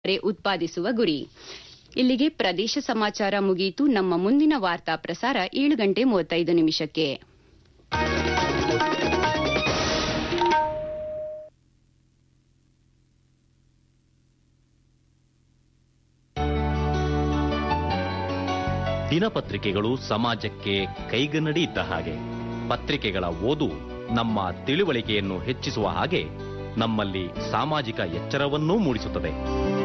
ಉತ್ಪಾದಿಸುವ ಗುರಿ ಇಲ್ಲಿಗೆ ಪ್ರದೇಶ ಸಮಾಚಾರ ಮುಗಿಯಿತು ನಮ್ಮ ಮುಂದಿನ ವಾರ್ತಾ ಪ್ರಸಾರ ಏಳು ಗಂಟೆ ಮೂವತ್ತೈದು ನಿಮಿಷಕ್ಕೆ ದಿನಪತ್ರಿಕೆಗಳು ಸಮಾಜಕ್ಕೆ ಕೈಗನ್ನಡಿ ಇದ್ದ ಹಾಗೆ ಪತ್ರಿಕೆಗಳ ಓದು ನಮ್ಮ ತಿಳುವಳಿಕೆಯನ್ನು ಹೆಚ್ಚಿಸುವ ಹಾಗೆ ನಮ್ಮಲ್ಲಿ ಸಾಮಾಜಿಕ ಎಚ್ಚರವನ್ನೂ ಮೂಡಿಸುತ್ತದೆ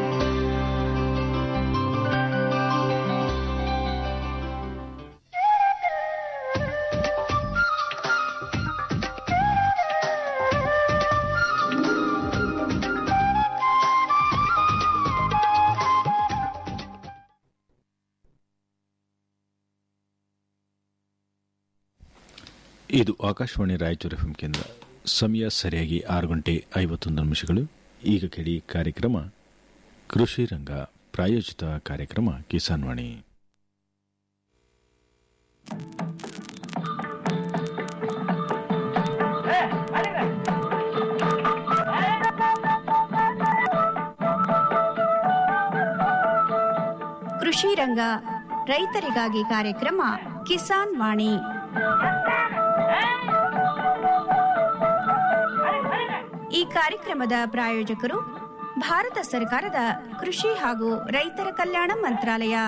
ಇದು ಆಕಾಶವಾಣಿ ರಾಯಚೂರು ಎಫ್ಎಂ ಕೇಂದ್ರ ಸಮಯ ಸರಿಯಾಗಿ ಆರು ಗಂಟೆ ಐವತ್ತೊಂದು ನಿಮಿಷಗಳು ಈಗ ಕೇಳಿ ಕಾರ್ಯಕ್ರಮ ಕೃಷಿ ರಂಗ ಪ್ರಾಯೋಜಿತ ಕಾರ್ಯಕ್ರಮ ಕಿಸಾನ್ ವಾಣಿ ಕೃಷಿ ರಂಗ ರೈತರಿಗಾಗಿ ಕಾರ್ಯಕ್ರಮ ಕಿಸಾನ್ ವಾಣಿ ಈ ಕಾರ್ಯಕ್ರಮದ ಪ್ರಾಯೋಜಕರು ಭಾರತ ಸರ್ಕಾರದ ಕೃಷಿ ಹಾಗೂ ರೈತರ ಕಲ್ಯಾಣ ಮಂತ್ರಾಲಯ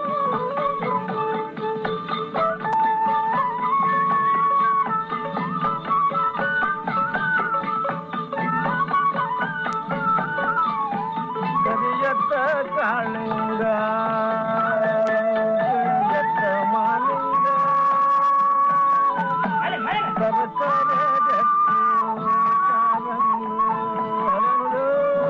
ಕರಿಯತ್ತ ಕಾಳಿಂಗ ಕರಿಯತ್ತ ಮಾಲಿಂಗ ಸರಸರ ಗಟ್ಟಿ ಕಾರಂಗು ಹರಳು.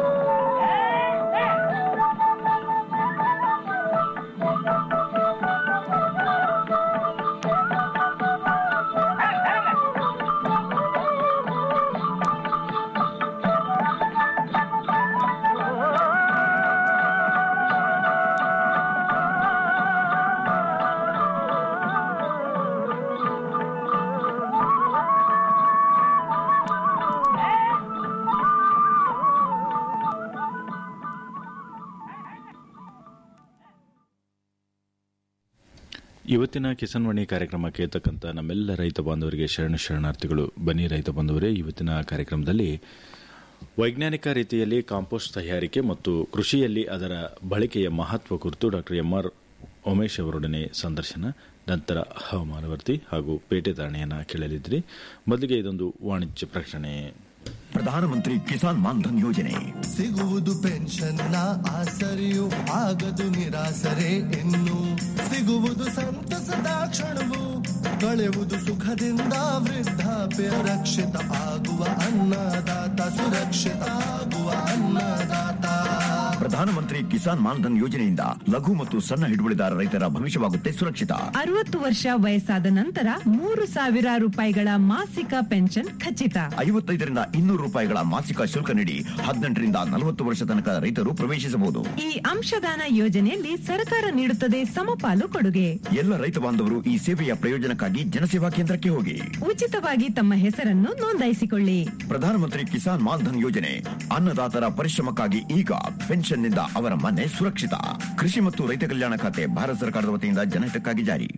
ಇವತ್ತಿನ ಕಿಸಾನ್ ವಾಣಿ ಕಾರ್ಯಕ್ರಮ ಕೇಳ್ತಕ್ಕಂಥ ನಮ್ಮೆಲ್ಲ ರೈತ ಬಾಂಧವರಿಗೆ ಶರಣ ಶರಣಾರ್ಥಿಗಳು ಬನ್ನಿ ರೈತ ಬಾಂಧವರೇ ಇವತ್ತಿನ ಕಾರ್ಯಕ್ರಮದಲ್ಲಿ ವೈಜ್ಞಾನಿಕ ರೀತಿಯಲ್ಲಿ ಕಾಂಪೋಸ್ಟ್ ತಯಾರಿಕೆ ಮತ್ತು ಕೃಷಿಯಲ್ಲಿ ಅದರ ಬಳಕೆಯ ಮಹತ್ವ ಕುರಿತು ಡಾಕ್ಟರ್ ಎಂ ಆರ್ ಉಮೇಶ್ ಅವರೊಡನೆ ಸಂದರ್ಶನ ನಂತರ ಹವಾಮಾನ ವರದಿ ಹಾಗೂ ಪೇಟೆ ಧಾರಣೆಯನ್ನು ಕೇಳಲಿದ್ರಿ ಮೊದಲಿಗೆ ಇದೊಂದು ವಾಣಿಜ್ಯ ಪ್ರಕಟಣೆ ಪ್ರಧಾನಮಂತ್ರಿ ಕಿಸಾನ್ ಮಾನ್ಧನ್ ಯೋಜನೆ ಸಿಗುವುದು ಪೆನ್ಷನ್ನ ಆಸರೆಯು ಆಗದು ನಿರಾಸರೆ ಇನ್ನು ಸಿಗುವುದು ಸಂತಸದ ಕ್ಷಣವು ಕಳೆಯುವುದು ಸುಖದಿಂದ ವೃದ್ಧಾಪ್ಯ ರಕ್ಷಿತ ಆಗುವ ಅನ್ನದಾತ ಸುರಕ್ಷಿತ ಆಗುವ ಅನ್ನದಾತ ಪ್ರಧಾನಮಂತ್ರಿ ಕಿಸಾನ್ ಮಾನ್ಧನ್ ಯೋಜನೆಯಿಂದ ಲಘು ಮತ್ತು ಸಣ್ಣ ಹಿಡುವಳಿದಾರ ರೈತರ ಭವಿಷ್ಯವಾಗುತ್ತೆ ಸುರಕ್ಷಿತ ಅರವತ್ತು ವರ್ಷ ವಯಸ್ಸಾದ ನಂತರ ಮೂರು ಸಾವಿರ ರೂಪಾಯಿಗಳ ಮಾಸಿಕ ಪೆನ್ಷನ್ ಖಚಿತ ಐವತ್ತೈದರಿಂದ ಇನ್ನೂರು ರೂಪಾಯಿಗಳ ಮಾಸಿಕ ಶುಲ್ಕ ನೀಡಿ ಹದಿನೆಂಟರಿಂದ ನಲವತ್ತು ವರ್ಷ ತನಕ ರೈತರು ಪ್ರವೇಶಿಸಬಹುದು ಈ ಅಂಶದಾನ ಯೋಜನೆಯಲ್ಲಿ ಸರ್ಕಾರ ನೀಡುತ್ತದೆ ಸಮಪಾಲು ಕೊಡುಗೆ ಎಲ್ಲ ರೈತ ಬಾಂಧವರು ಈ ಸೇವೆಯ ಪ್ರಯೋಜನಕ್ಕಾಗಿ ಜನಸೇವಾ ಕೇಂದ್ರಕ್ಕೆ ಹೋಗಿ ಉಚಿತವಾಗಿ ತಮ್ಮ ಹೆಸರನ್ನು ನೋಂದಾಯಿಸಿಕೊಳ್ಳಿ ಪ್ರಧಾನಮಂತ್ರಿ ಕಿಸಾನ್ ಮಾನ್ಧನ್ ಯೋಜನೆ ಅನ್ನದಾತರ ಪರಿಶ್ರಮಕ್ಕಾಗಿ ಈಗ ಪೆನ್ಷನ್ನಿಂದ ಅವರ ಮನೆ ಸುರಕ್ಷಿತ ಕೃಷಿ ಮತ್ತು ರೈತ ಕಲ್ಯಾಣ ಖಾತೆ ಭಾರತ ಸರ್ಕಾರದ ವತಿಯಿಂದ ಜನಹಿತಕ್ಕಾಗಿ ಜಾರಿ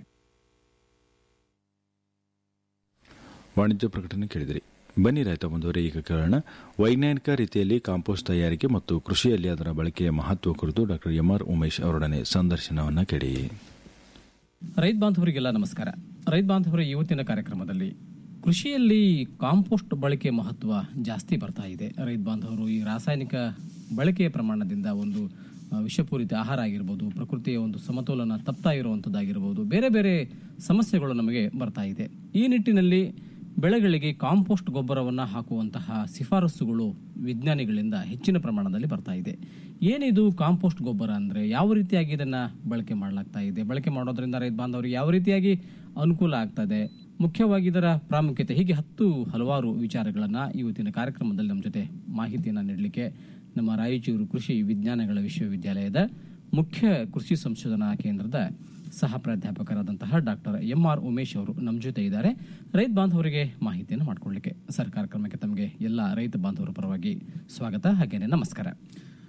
ವಾಣಿಜ್ಯ ಪ್ರಕಟಣೆ ಕೇಳಿದಿರಿ ಬನ್ನಿ ರೈತ ಬಂದವರೇ ಈಗ ಕೇಳೋಣ ವೈಜ್ಞಾನಿಕ ರೀತಿಯಲ್ಲಿ ಕಾಂಪೋಸ್ಟ್ ತಯಾರಿಕೆ ಮತ್ತು ಕೃಷಿಯಲ್ಲಿ ಅದರ ಬಳಕೆಯ ಮಹತ್ವ ಕುರಿತು ಡಾಕ್ಟರ್ ಎಂ ಆರ್ ಉಮೇಶ್ ಅವರೊಡನೆ ಸಂದರ್ಶನವನ್ನು ಕೇಳಿ ರೈತ ಬಾಂಧವರಿಗೆಲ್ಲ ನಮಸ್ಕಾರ ರೈತ ಬಾಂಧವರ ಇವತ್ತಿನ ಕಾರ್ಯಕ್ರಮದಲ್ಲಿ ಕೃಷಿಯಲ್ಲಿ ಕಾಂಪೋಸ್ಟ್ ಬಳಕೆ ಮಹತ್ವ ಜಾಸ್ತಿ ಬರ್ತಾ ಇದೆ ರೈತ ಬಾಂಧವರು ಈ ರಾಸಾಯನಿಕ ಬಳಕೆಯ ಪ್ರಮಾಣದಿಂದ ಒಂದು ಆ, ವಿಷಪೂರಿತ ಆಹಾರ ಆಗಿರ್ಬೋದು ಪ್ರಕೃತಿಯ ಒಂದು ಸಮತೋಲನ ತಪ್ತಾ ಇರುವಂಥದ್ದಾಗಿರ್ಬೋದು ಬೇರೆ ಬೇರೆ ಸಮಸ್ಯೆಗಳು ನಮಗೆ ಬರ್ತಾ ಇದೆ ಈ ನಿಟ್ಟಿನಲ್ಲಿ ಬೆಳೆಗಳಿಗೆ ಕಾಂಪೋಸ್ಟ್ ಗೊಬ್ಬರವನ್ನು ಹಾಕುವಂತಹ ಶಿಫಾರಸುಗಳು ವಿಜ್ಞಾನಿಗಳಿಂದ ಹೆಚ್ಚಿನ ಪ್ರಮಾಣದಲ್ಲಿ ಬರ್ತಾ ಇದೆ ಏನಿದು ಕಾಂಪೋಸ್ಟ್ ಗೊಬ್ಬರ ಅಂದರೆ ಯಾವ ರೀತಿಯಾಗಿ ಇದನ್ನು ಬಳಕೆ ಮಾಡಲಾಗ್ತಾ ಇದೆ ಬಳಕೆ ಮಾಡೋದ್ರಿಂದ ರೈತ ಬಾಂಧವರಿಗೆ ಯಾವ ರೀತಿಯಾಗಿ ಅನುಕೂಲ ಆಗ್ತದೆ ಮುಖ್ಯವಾಗಿ ಇದರ ಪ್ರಾಮುಖ್ಯತೆ ಹೀಗೆ ಹತ್ತು ಹಲವಾರು ವಿಚಾರಗಳನ್ನು ಇವತ್ತಿನ ಕಾರ್ಯಕ್ರಮದಲ್ಲಿ ನಮ್ಮ ಜೊತೆ ಮಾಹಿತಿಯನ್ನು ನೀಡಲಿಕ್ಕೆ ನಮ್ಮ ರಾಯಚೂರು ಕೃಷಿ ವಿಜ್ಞಾನಗಳ ವಿಶ್ವವಿದ್ಯಾಲಯದ ಮುಖ್ಯ ಕೃಷಿ ಸಂಶೋಧನಾ ಕೇಂದ್ರದ ಸಹ ಪ್ರಾಧ್ಯಾಪಕರಾದಂತಹ ಡಾಕ್ಟರ್ ಎಂ ಆರ್ ಉಮೇಶ್ ಅವರು ನಮ್ಮ ಜೊತೆ ಇದ್ದಾರೆ ರೈತ ಬಾಂಧವರಿಗೆ ಮಾಹಿತಿಯನ್ನು ಮಾಡಿಕೊಳ್ಳಿಕ್ಕೆ ಸರ್ ಕಾರ್ಯಕ್ರಮಕ್ಕೆ ತಮಗೆ ಎಲ್ಲ ರೈತ ಬಾಂಧವರ ಪರವಾಗಿ ಸ್ವಾಗತ ಹಾಗೇನೆ ನಮಸ್ಕಾರ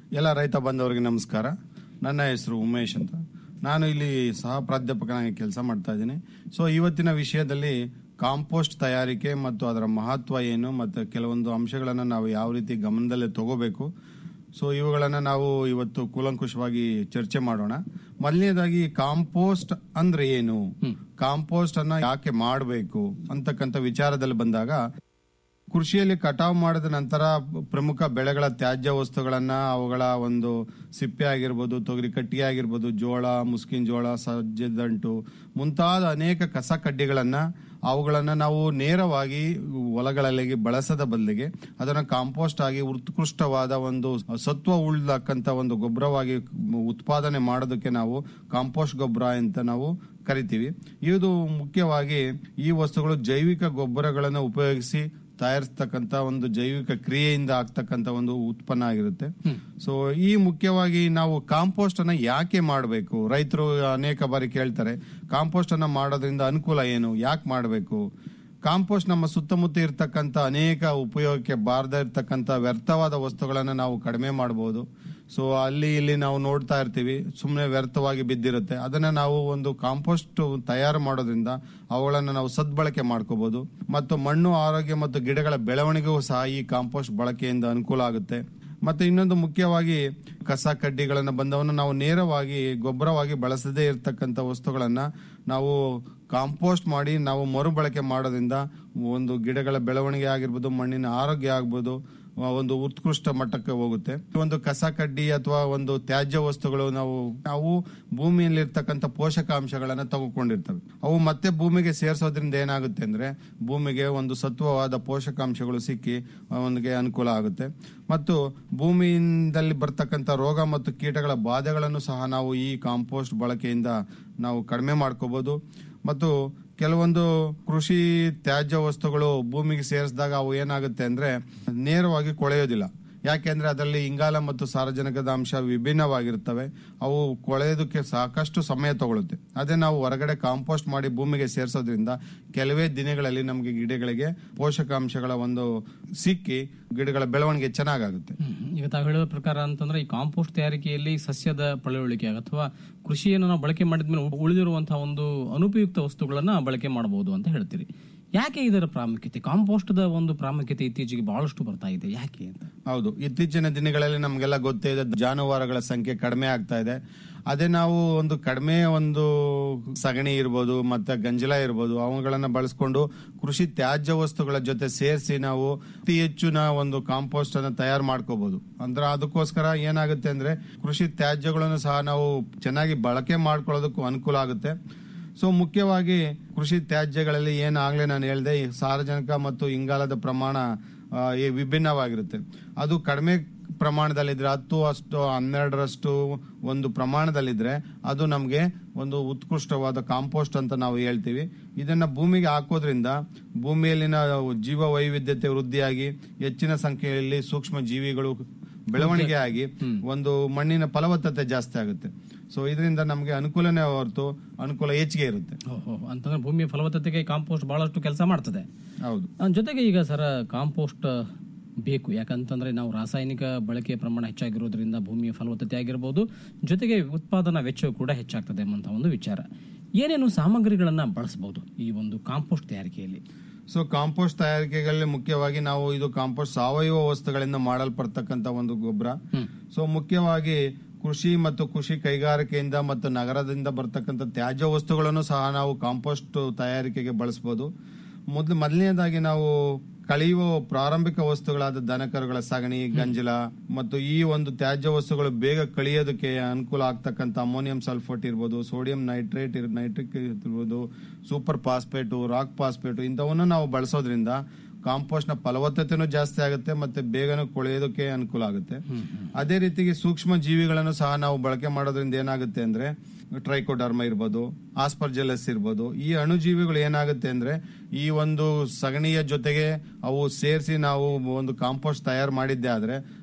ಎಲ್ಲ ರೈತ ಬಾಂಧವರಿಗೆ ನಮಸ್ಕಾರ ನನ್ನ ಹೆಸರು ಉಮೇಶ್ ಅಂತ ನಾನು ಇಲ್ಲಿ ಸಹ ಪ್ರಾಧ್ಯಾಪಕನಾಗಿ ಕೆಲಸ ಮಾಡ್ತಾ ಇದ್ದೀನಿ ಸೊ ಇವತ್ತಿನ ವಿಷಯದಲ್ಲಿ ಕಾಂಪೋಸ್ಟ್ ತಯಾರಿಕೆ ಮತ್ತು ಅದರ ಮಹತ್ವ ಏನು ಮತ್ತು ಕೆಲವೊಂದು ಅಂಶಗಳನ್ನು ನಾವು ಯಾವ ರೀತಿ ಗಮನದಲ್ಲೇ ತಗೋಬೇಕು ಸೊ ಇವುಗಳನ್ನು ನಾವು ಇವತ್ತು ಕೂಲಂಕುಷವಾಗಿ ಚರ್ಚೆ ಮಾಡೋಣ ಮೊದಲನೇದಾಗಿ ಕಾಂಪೋಸ್ಟ್ ಅಂದ್ರೆ ಏನು ಕಾಂಪೋಸ್ಟ್ ಅನ್ನ ಯಾಕೆ ಮಾಡಬೇಕು ಅಂತಕ್ಕಂಥ ವಿಚಾರದಲ್ಲಿ ಬಂದಾಗ ಕೃಷಿಯಲ್ಲಿ ಕಟಾವು ಮಾಡಿದ ನಂತರ ಪ್ರಮುಖ ಬೆಳೆಗಳ ತ್ಯಾಜ್ಯ ವಸ್ತುಗಳನ್ನ ಅವುಗಳ ಒಂದು ಸಿಪ್ಪೆ ಆಗಿರ್ಬೋದು ತೊಗರಿ ಕಟ್ಟಿಗೆ ಆಗಿರ್ಬೋದು ಜೋಳ ಮುಸ್ಕಿನ ಜೋಳ ಸಜ್ಜೆ ದಂಟು ಮುಂತಾದ ಅನೇಕ ಕಸ ಕಡ್ಡಿಗಳನ್ನ ಅವುಗಳನ್ನ ನಾವು ನೇರವಾಗಿ ಹೊಲಗಳಲ್ಲಿ ಬಳಸದ ಬದಲಿಗೆ ಅದನ್ನ ಕಾಂಪೋಸ್ಟ್ ಆಗಿ ಉತ್ಕೃಷ್ಟವಾದ ಒಂದು ಸತ್ವ ಉಳ್ಳಕ್ಕಂತ ಒಂದು ಗೊಬ್ಬರವಾಗಿ ಉತ್ಪಾದನೆ ಮಾಡೋದಕ್ಕೆ ನಾವು ಕಾಂಪೋಸ್ಟ್ ಗೊಬ್ಬರ ಅಂತ ನಾವು ಕರಿತೀವಿ ಇದು ಮುಖ್ಯವಾಗಿ ಈ ವಸ್ತುಗಳು ಜೈವಿಕ ಗೊಬ್ಬರಗಳನ್ನು ಉಪಯೋಗಿಸಿ ತಯಾರಿಸ್ತಕ್ಕಂತ ಒಂದು ಜೈವಿಕ ಕ್ರಿಯೆಯಿಂದ ಆಗ್ತಕ್ಕಂತ ಒಂದು ಉತ್ಪನ್ನ ಆಗಿರುತ್ತೆ ಸೊ ಈ ಮುಖ್ಯವಾಗಿ ನಾವು ಕಾಂಪೋಸ್ಟ್ ಅನ್ನ ಯಾಕೆ ಮಾಡಬೇಕು ರೈತರು ಅನೇಕ ಬಾರಿ ಕೇಳ್ತಾರೆ ಕಾಂಪೋಸ್ಟ್ ಅನ್ನ ಮಾಡೋದ್ರಿಂದ ಅನುಕೂಲ ಏನು ಯಾಕೆ ಮಾಡಬೇಕು ಕಾಂಪೋಸ್ಟ್ ನಮ್ಮ ಸುತ್ತಮುತ್ತ ಇರ್ತಕ್ಕಂಥ ಅನೇಕ ಉಪಯೋಗಕ್ಕೆ ಬಾರದೇ ಇರ್ತಕ್ಕಂಥ ವ್ಯರ್ಥವಾದ ವಸ್ತುಗಳನ್ನು ನಾವು ಕಡಿಮೆ ಮಾಡಬಹುದು ಸೊ ಅಲ್ಲಿ ಇಲ್ಲಿ ನಾವು ನೋಡ್ತಾ ಇರ್ತೀವಿ ಸುಮ್ಮನೆ ವ್ಯರ್ಥವಾಗಿ ಬಿದ್ದಿರುತ್ತೆ ಅದನ್ನ ನಾವು ಒಂದು ಕಾಂಪೋಸ್ಟ್ ತಯಾರು ಮಾಡೋದ್ರಿಂದ ಅವುಗಳನ್ನು ನಾವು ಸದ್ಬಳಕೆ ಮಾಡ್ಕೋಬಹುದು ಮತ್ತು ಮಣ್ಣು ಆರೋಗ್ಯ ಮತ್ತು ಗಿಡಗಳ ಬೆಳವಣಿಗೆಗೂ ಸಹ ಈ ಕಾಂಪೋಸ್ಟ್ ಬಳಕೆಯಿಂದ ಅನುಕೂಲ ಆಗುತ್ತೆ ಮತ್ತೆ ಇನ್ನೊಂದು ಮುಖ್ಯವಾಗಿ ಕಸ ಕಡ್ಡಿಗಳನ್ನ ಬಂದವನ್ನು ನಾವು ನೇರವಾಗಿ ಗೊಬ್ಬರವಾಗಿ ಬಳಸದೇ ಇರತಕ್ಕಂತ ವಸ್ತುಗಳನ್ನ ನಾವು ಕಾಂಪೋಸ್ಟ್ ಮಾಡಿ ನಾವು ಮರುಬಳಕೆ ಮಾಡೋದ್ರಿಂದ ಒಂದು ಗಿಡಗಳ ಬೆಳವಣಿಗೆ ಆಗಿರ್ಬೋದು ಮಣ್ಣಿನ ಆರೋಗ್ಯ ಆಗ್ಬೋದು ಒಂದು ಉತ್ಕೃಷ್ಟ ಮಟ್ಟಕ್ಕೆ ಹೋಗುತ್ತೆ ಒಂದು ಕಸ ಕಡ್ಡಿ ಅಥವಾ ಒಂದು ತ್ಯಾಜ್ಯ ವಸ್ತುಗಳು ನಾವು ಅವು ಭೂಮಿಯಲ್ಲಿ ಇರ್ತಕ್ಕಂಥ ಪೋಷಕಾಂಶಗಳನ್ನ ತಗೊಂಡಿರ್ತವೆ ಅವು ಮತ್ತೆ ಭೂಮಿಗೆ ಸೇರಿಸೋದ್ರಿಂದ ಏನಾಗುತ್ತೆ ಅಂದ್ರೆ ಭೂಮಿಗೆ ಒಂದು ಸತ್ವವಾದ ಪೋಷಕಾಂಶಗಳು ಸಿಕ್ಕಿ ಅವನಿಗೆ ಅನುಕೂಲ ಆಗುತ್ತೆ ಮತ್ತು ಭೂಮಿಯಿಂದಲ್ಲಿ ಬರ್ತಕ್ಕಂಥ ರೋಗ ಮತ್ತು ಕೀಟಗಳ ಬಾಧೆಗಳನ್ನು ಸಹ ನಾವು ಈ ಕಾಂಪೋಸ್ಟ್ ಬಳಕೆಯಿಂದ ನಾವು ಕಡಿಮೆ ಮಾಡ್ಕೋಬಹುದು ಮತ್ತು ಕೆಲವೊಂದು ಕೃಷಿ ತ್ಯಾಜ್ಯ ವಸ್ತುಗಳು ಭೂಮಿಗೆ ಸೇರಿಸಿದಾಗ ಅವು ಏನಾಗುತ್ತೆ ಅಂದ್ರೆ ನೇರವಾಗಿ ಕೊಳೆಯೋದಿಲ್ಲ ಯಾಕೆಂದ್ರೆ ಅದರಲ್ಲಿ ಇಂಗಾಲ ಮತ್ತು ಸಾರಜನಕದ ಅಂಶ ವಿಭಿನ್ನವಾಗಿರ್ತವೆ ಅವು ಕೊಳೆಯೋದಕ್ಕೆ ಸಾಕಷ್ಟು ಸಮಯ ತಗೊಳುತ್ತೆ ಅದೇ ನಾವು ಹೊರಗಡೆ ಕಾಂಪೋಸ್ಟ್ ಮಾಡಿ ಭೂಮಿಗೆ ಸೇರಿಸೋದ್ರಿಂದ ಕೆಲವೇ ದಿನಗಳಲ್ಲಿ ನಮಗೆ ಗಿಡಗಳಿಗೆ ಪೋಷಕಾಂಶಗಳ ಒಂದು ಸಿಕ್ಕಿ ಗಿಡಗಳ ಬೆಳವಣಿಗೆ ಚೆನ್ನಾಗಾಗುತ್ತೆ ಈಗ ತಾವು ಹೇಳೋ ಪ್ರಕಾರ ಅಂತಂದ್ರೆ ಈ ಕಾಂಪೋಸ್ಟ್ ತಯಾರಿಕೆಯಲ್ಲಿ ಸಸ್ಯದ ಪಳೆಯುಳಿಕೆ ಅಥವಾ ಕೃಷಿಯನ್ನು ನಾವು ಬಳಕೆ ಮಾಡಿದ್ಮೇಲೆ ಉಳಿದಿರುವಂತಹ ಒಂದು ಅನುಪಯುಕ್ತ ವಸ್ತುಗಳನ್ನ ಬಳಕೆ ಮಾಡಬಹುದು ಅಂತ ಹೇಳ್ತೀರಿ ಯಾಕೆ ಇದರ ಪ್ರಾಮುಖ್ಯತೆ ಕಾಂಪೋಸ್ಟ್ ದ ಒಂದು ಪ್ರಾಮುಖ್ಯತೆ ಇತ್ತೀಚೆಗೆ ಬಹಳಷ್ಟು ಬರ್ತಾ ಇದೆ ಯಾಕೆ ಅಂತ ಹೌದು ಇತ್ತೀಚಿನ ದಿನಗಳಲ್ಲಿ ನಮಗೆಲ್ಲ ಗೊತ್ತೇ ಇದೆ ಜಾನುವಾರುಗಳ ಸಂಖ್ಯೆ ಕಡಿಮೆ ಆಗ್ತಾ ಇದೆ ಅದೇ ನಾವು ಒಂದು ಕಡಿಮೆ ಒಂದು ಸಗಣಿ ಇರ್ಬೋದು ಮತ್ತೆ ಗಂಜಲ ಇರ್ಬೋದು ಅವುಗಳನ್ನ ಬಳಸ್ಕೊಂಡು ಕೃಷಿ ತ್ಯಾಜ್ಯ ವಸ್ತುಗಳ ಜೊತೆ ಸೇರಿಸಿ ನಾವು ಅತಿ ಹೆಚ್ಚಿನ ಒಂದು ಕಾಂಪೋಸ್ಟ್ ಅನ್ನ ತಯಾರು ಮಾಡ್ಕೋಬಹುದು ಅಂದ್ರೆ ಅದಕ್ಕೋಸ್ಕರ ಏನಾಗುತ್ತೆ ಅಂದ್ರೆ ಕೃಷಿ ತ್ಯಾಜ್ಯಗಳನ್ನು ಸಹ ನಾವು ಚೆನ್ನಾಗಿ ಬಳಕೆ ಮಾಡ್ಕೊಳ್ಳೋದಕ್ಕೂ ಅನುಕೂಲ ಆಗುತ್ತೆ ಸೊ ಮುಖ್ಯವಾಗಿ ಕೃಷಿ ತ್ಯಾಜ್ಯಗಳಲ್ಲಿ ಏನಾಗ್ಲೇ ನಾನು ಹೇಳಿದೆ ಈ ಸಾರಜನಕ ಮತ್ತು ಇಂಗಾಲದ ಪ್ರಮಾಣ ಆ, ಈ ವಿಭಿನ್ನವಾಗಿರುತ್ತೆ ಅದು ಕಡಿಮೆ ಪ್ರಮಾಣದಲ್ಲಿದ್ರೆ ಹತ್ತು ಅಷ್ಟು ಹನ್ನೆರಡರಷ್ಟು ಒಂದು ಪ್ರಮಾಣದಲ್ಲಿದ್ರೆ ಅದು ನಮಗೆ ಒಂದು ಉತ್ಕೃಷ್ಟವಾದ ಕಾಂಪೋಸ್ಟ್ ಅಂತ ನಾವು ಹೇಳ್ತೀವಿ ಇದನ್ನ ಭೂಮಿಗೆ ಹಾಕೋದ್ರಿಂದ ಭೂಮಿಯಲ್ಲಿನ ಜೀವ ವೈವಿಧ್ಯತೆ ವೃದ್ಧಿಯಾಗಿ ಹೆಚ್ಚಿನ ಸಂಖ್ಯೆಯಲ್ಲಿ ಸೂಕ್ಷ್ಮ ಜೀವಿಗಳು ಬೆಳವಣಿಗೆ ಆಗಿ ಒಂದು ಮಣ್ಣಿನ ಫಲವತ್ತತೆ ಜಾಸ್ತಿ ಆಗುತ್ತೆ ಸೊ ಇದರಿಂದ ನಮಗೆ ಅನುಕೂಲನೇ ಹೊರತು ಅನುಕೂಲ ಹೆಚ್ಚಿಗೆ ಇರುತ್ತೆ ಓಹೋ ಅಂತಂದ್ರೆ ಭೂಮಿಯ ಫಲವತ್ತತೆಗೆ ಕಾಂಪೋಸ್ಟ್ ಬಹಳಷ್ಟು ಕೆಲಸ ಮಾಡ್ತದೆ ಹೌದು ಆ, ಜೊತೆಗೆ ಈಗ ಸರ ಕಾಂಪೋಸ್ಟ್ ಬೇಕು ಯಾಕಂತಂದ್ರೆ ನಾವು ರಾಸಾಯನಿಕ ಬಳಕೆಯ ಪ್ರಮಾಣ ಹೆಚ್ಚಾಗಿರೋದ್ರಿಂದ ಭೂಮಿಯ ಫಲವತ್ತತೆ ಆಗಿರ್ಬೋದು ಜೊತೆಗೆ ಉತ್ಪಾದನಾ ವೆಚ್ಚವು ಕೂಡ ಹೆಚ್ಚಾಗ್ತದೆ ಎಂಬಂತ ಒಂದು ವಿಚಾರ ಏನೇನು ಸಾಮಗ್ರಿಗಳನ್ನ ಬಳಸಬಹುದು ಈ ಒಂದು ಕಾಂಪೋಸ್ಟ್ ತಯಾರಿಕೆಯಲ್ಲಿ ಸೊ ಕಾಂಪೋಸ್ಟ್ ತಯಾರಿಕೆಗಳಲ್ಲಿ ಮುಖ್ಯವಾಗಿ ನಾವು ಇದು ಕಾಂಪೋಸ್ಟ್ ಸಾವಯವ ವಸ್ತುಗಳಿಂದ ಮಾಡಲ್ಪಡ್ತಕ್ಕಂತ ಒಂದು ಗೊಬ್ಬರ ಸೊ ಮುಖ್ಯವಾಗಿ ಕೃಷಿ ಮತ್ತು ಕೃಷಿ ಕೈಗಾರಿಕೆಯಿಂದ ಮತ್ತು ನಗರದಿಂದ ಬರ್ತಕ್ಕಂಥ ತ್ಯಾಜ್ಯ ವಸ್ತುಗಳನ್ನು ಸಹ ನಾವು ಕಾಂಪೋಸ್ಟ್ ತಯಾರಿಕೆಗೆ ಬಳಸಬಹುದು ಮೊದಲು ಮೊದಲನೇದಾಗಿ ನಾವು ಕಳೆಯುವ ಪ್ರಾರಂಭಿಕ ವಸ್ತುಗಳಾದ ದನಕರುಗಳ ಸಗಣಿ ಗಂಜಲ ಮತ್ತು ಈ ಒಂದು ತ್ಯಾಜ್ಯ ವಸ್ತುಗಳು ಬೇಗ ಕಳಿಯೋದಕ್ಕೆ ಅನುಕೂಲ ಆಗ್ತಕ್ಕಂಥ ಅಮೋನಿಯಂ ಸಲ್ಫೇಟ್ ಇರ್ಬೋದು ಸೋಡಿಯಂ ನೈಟ್ರೇಟ್ ಇರ್ ನೈಟ್ರಿಕ್ ಇರ್ಬೋದು ಸೂಪರ್ ಫಾಸ್ಫೇಟು ರಾಕ್ ಫಾಸ್ಫೇಟು ಇಂಥವನ್ನು ನಾವು ಬಳಸೋದ್ರಿಂದ ಕಾಂಪೋಸ್ಟ್ ನ ಫಲವತ್ತತೆನೂ ಜಾಸ್ತಿ ಆಗುತ್ತೆ ಮತ್ತೆ ಬೇಗನೆ ಕೊಳೆಯೋದಕ್ಕೆ ಅನುಕೂಲ ಆಗುತ್ತೆ ಅದೇ ರೀತಿಗೆ ಸೂಕ್ಷ್ಮ ಜೀವಿಗಳನ್ನು ಸಹ ನಾವು ಬಳಕೆ ಮಾಡೋದ್ರಿಂದ ಏನಾಗುತ್ತೆ ಅಂದ್ರೆ ಟ್ರೈಕೋಡರ್ಮ ಇರ್ಬೋದು ಆಸ್ಪರ್ಜೆಲಸ್ ಇರ್ಬೋದು ಈ ಅಣುಜೀವಿಗಳು ಏನಾಗುತ್ತೆ ಅಂದ್ರೆ ಈ ಒಂದು ಸಗಣಿಯ ಜೊತೆಗೆ ಅವು ಸೇರಿಸಿ ನಾವು ಒಂದು ಕಾಂಪೋಸ್ಟ್ ತಯಾರು ಮಾಡಿದ್ದೆ ಆದ್ರೆ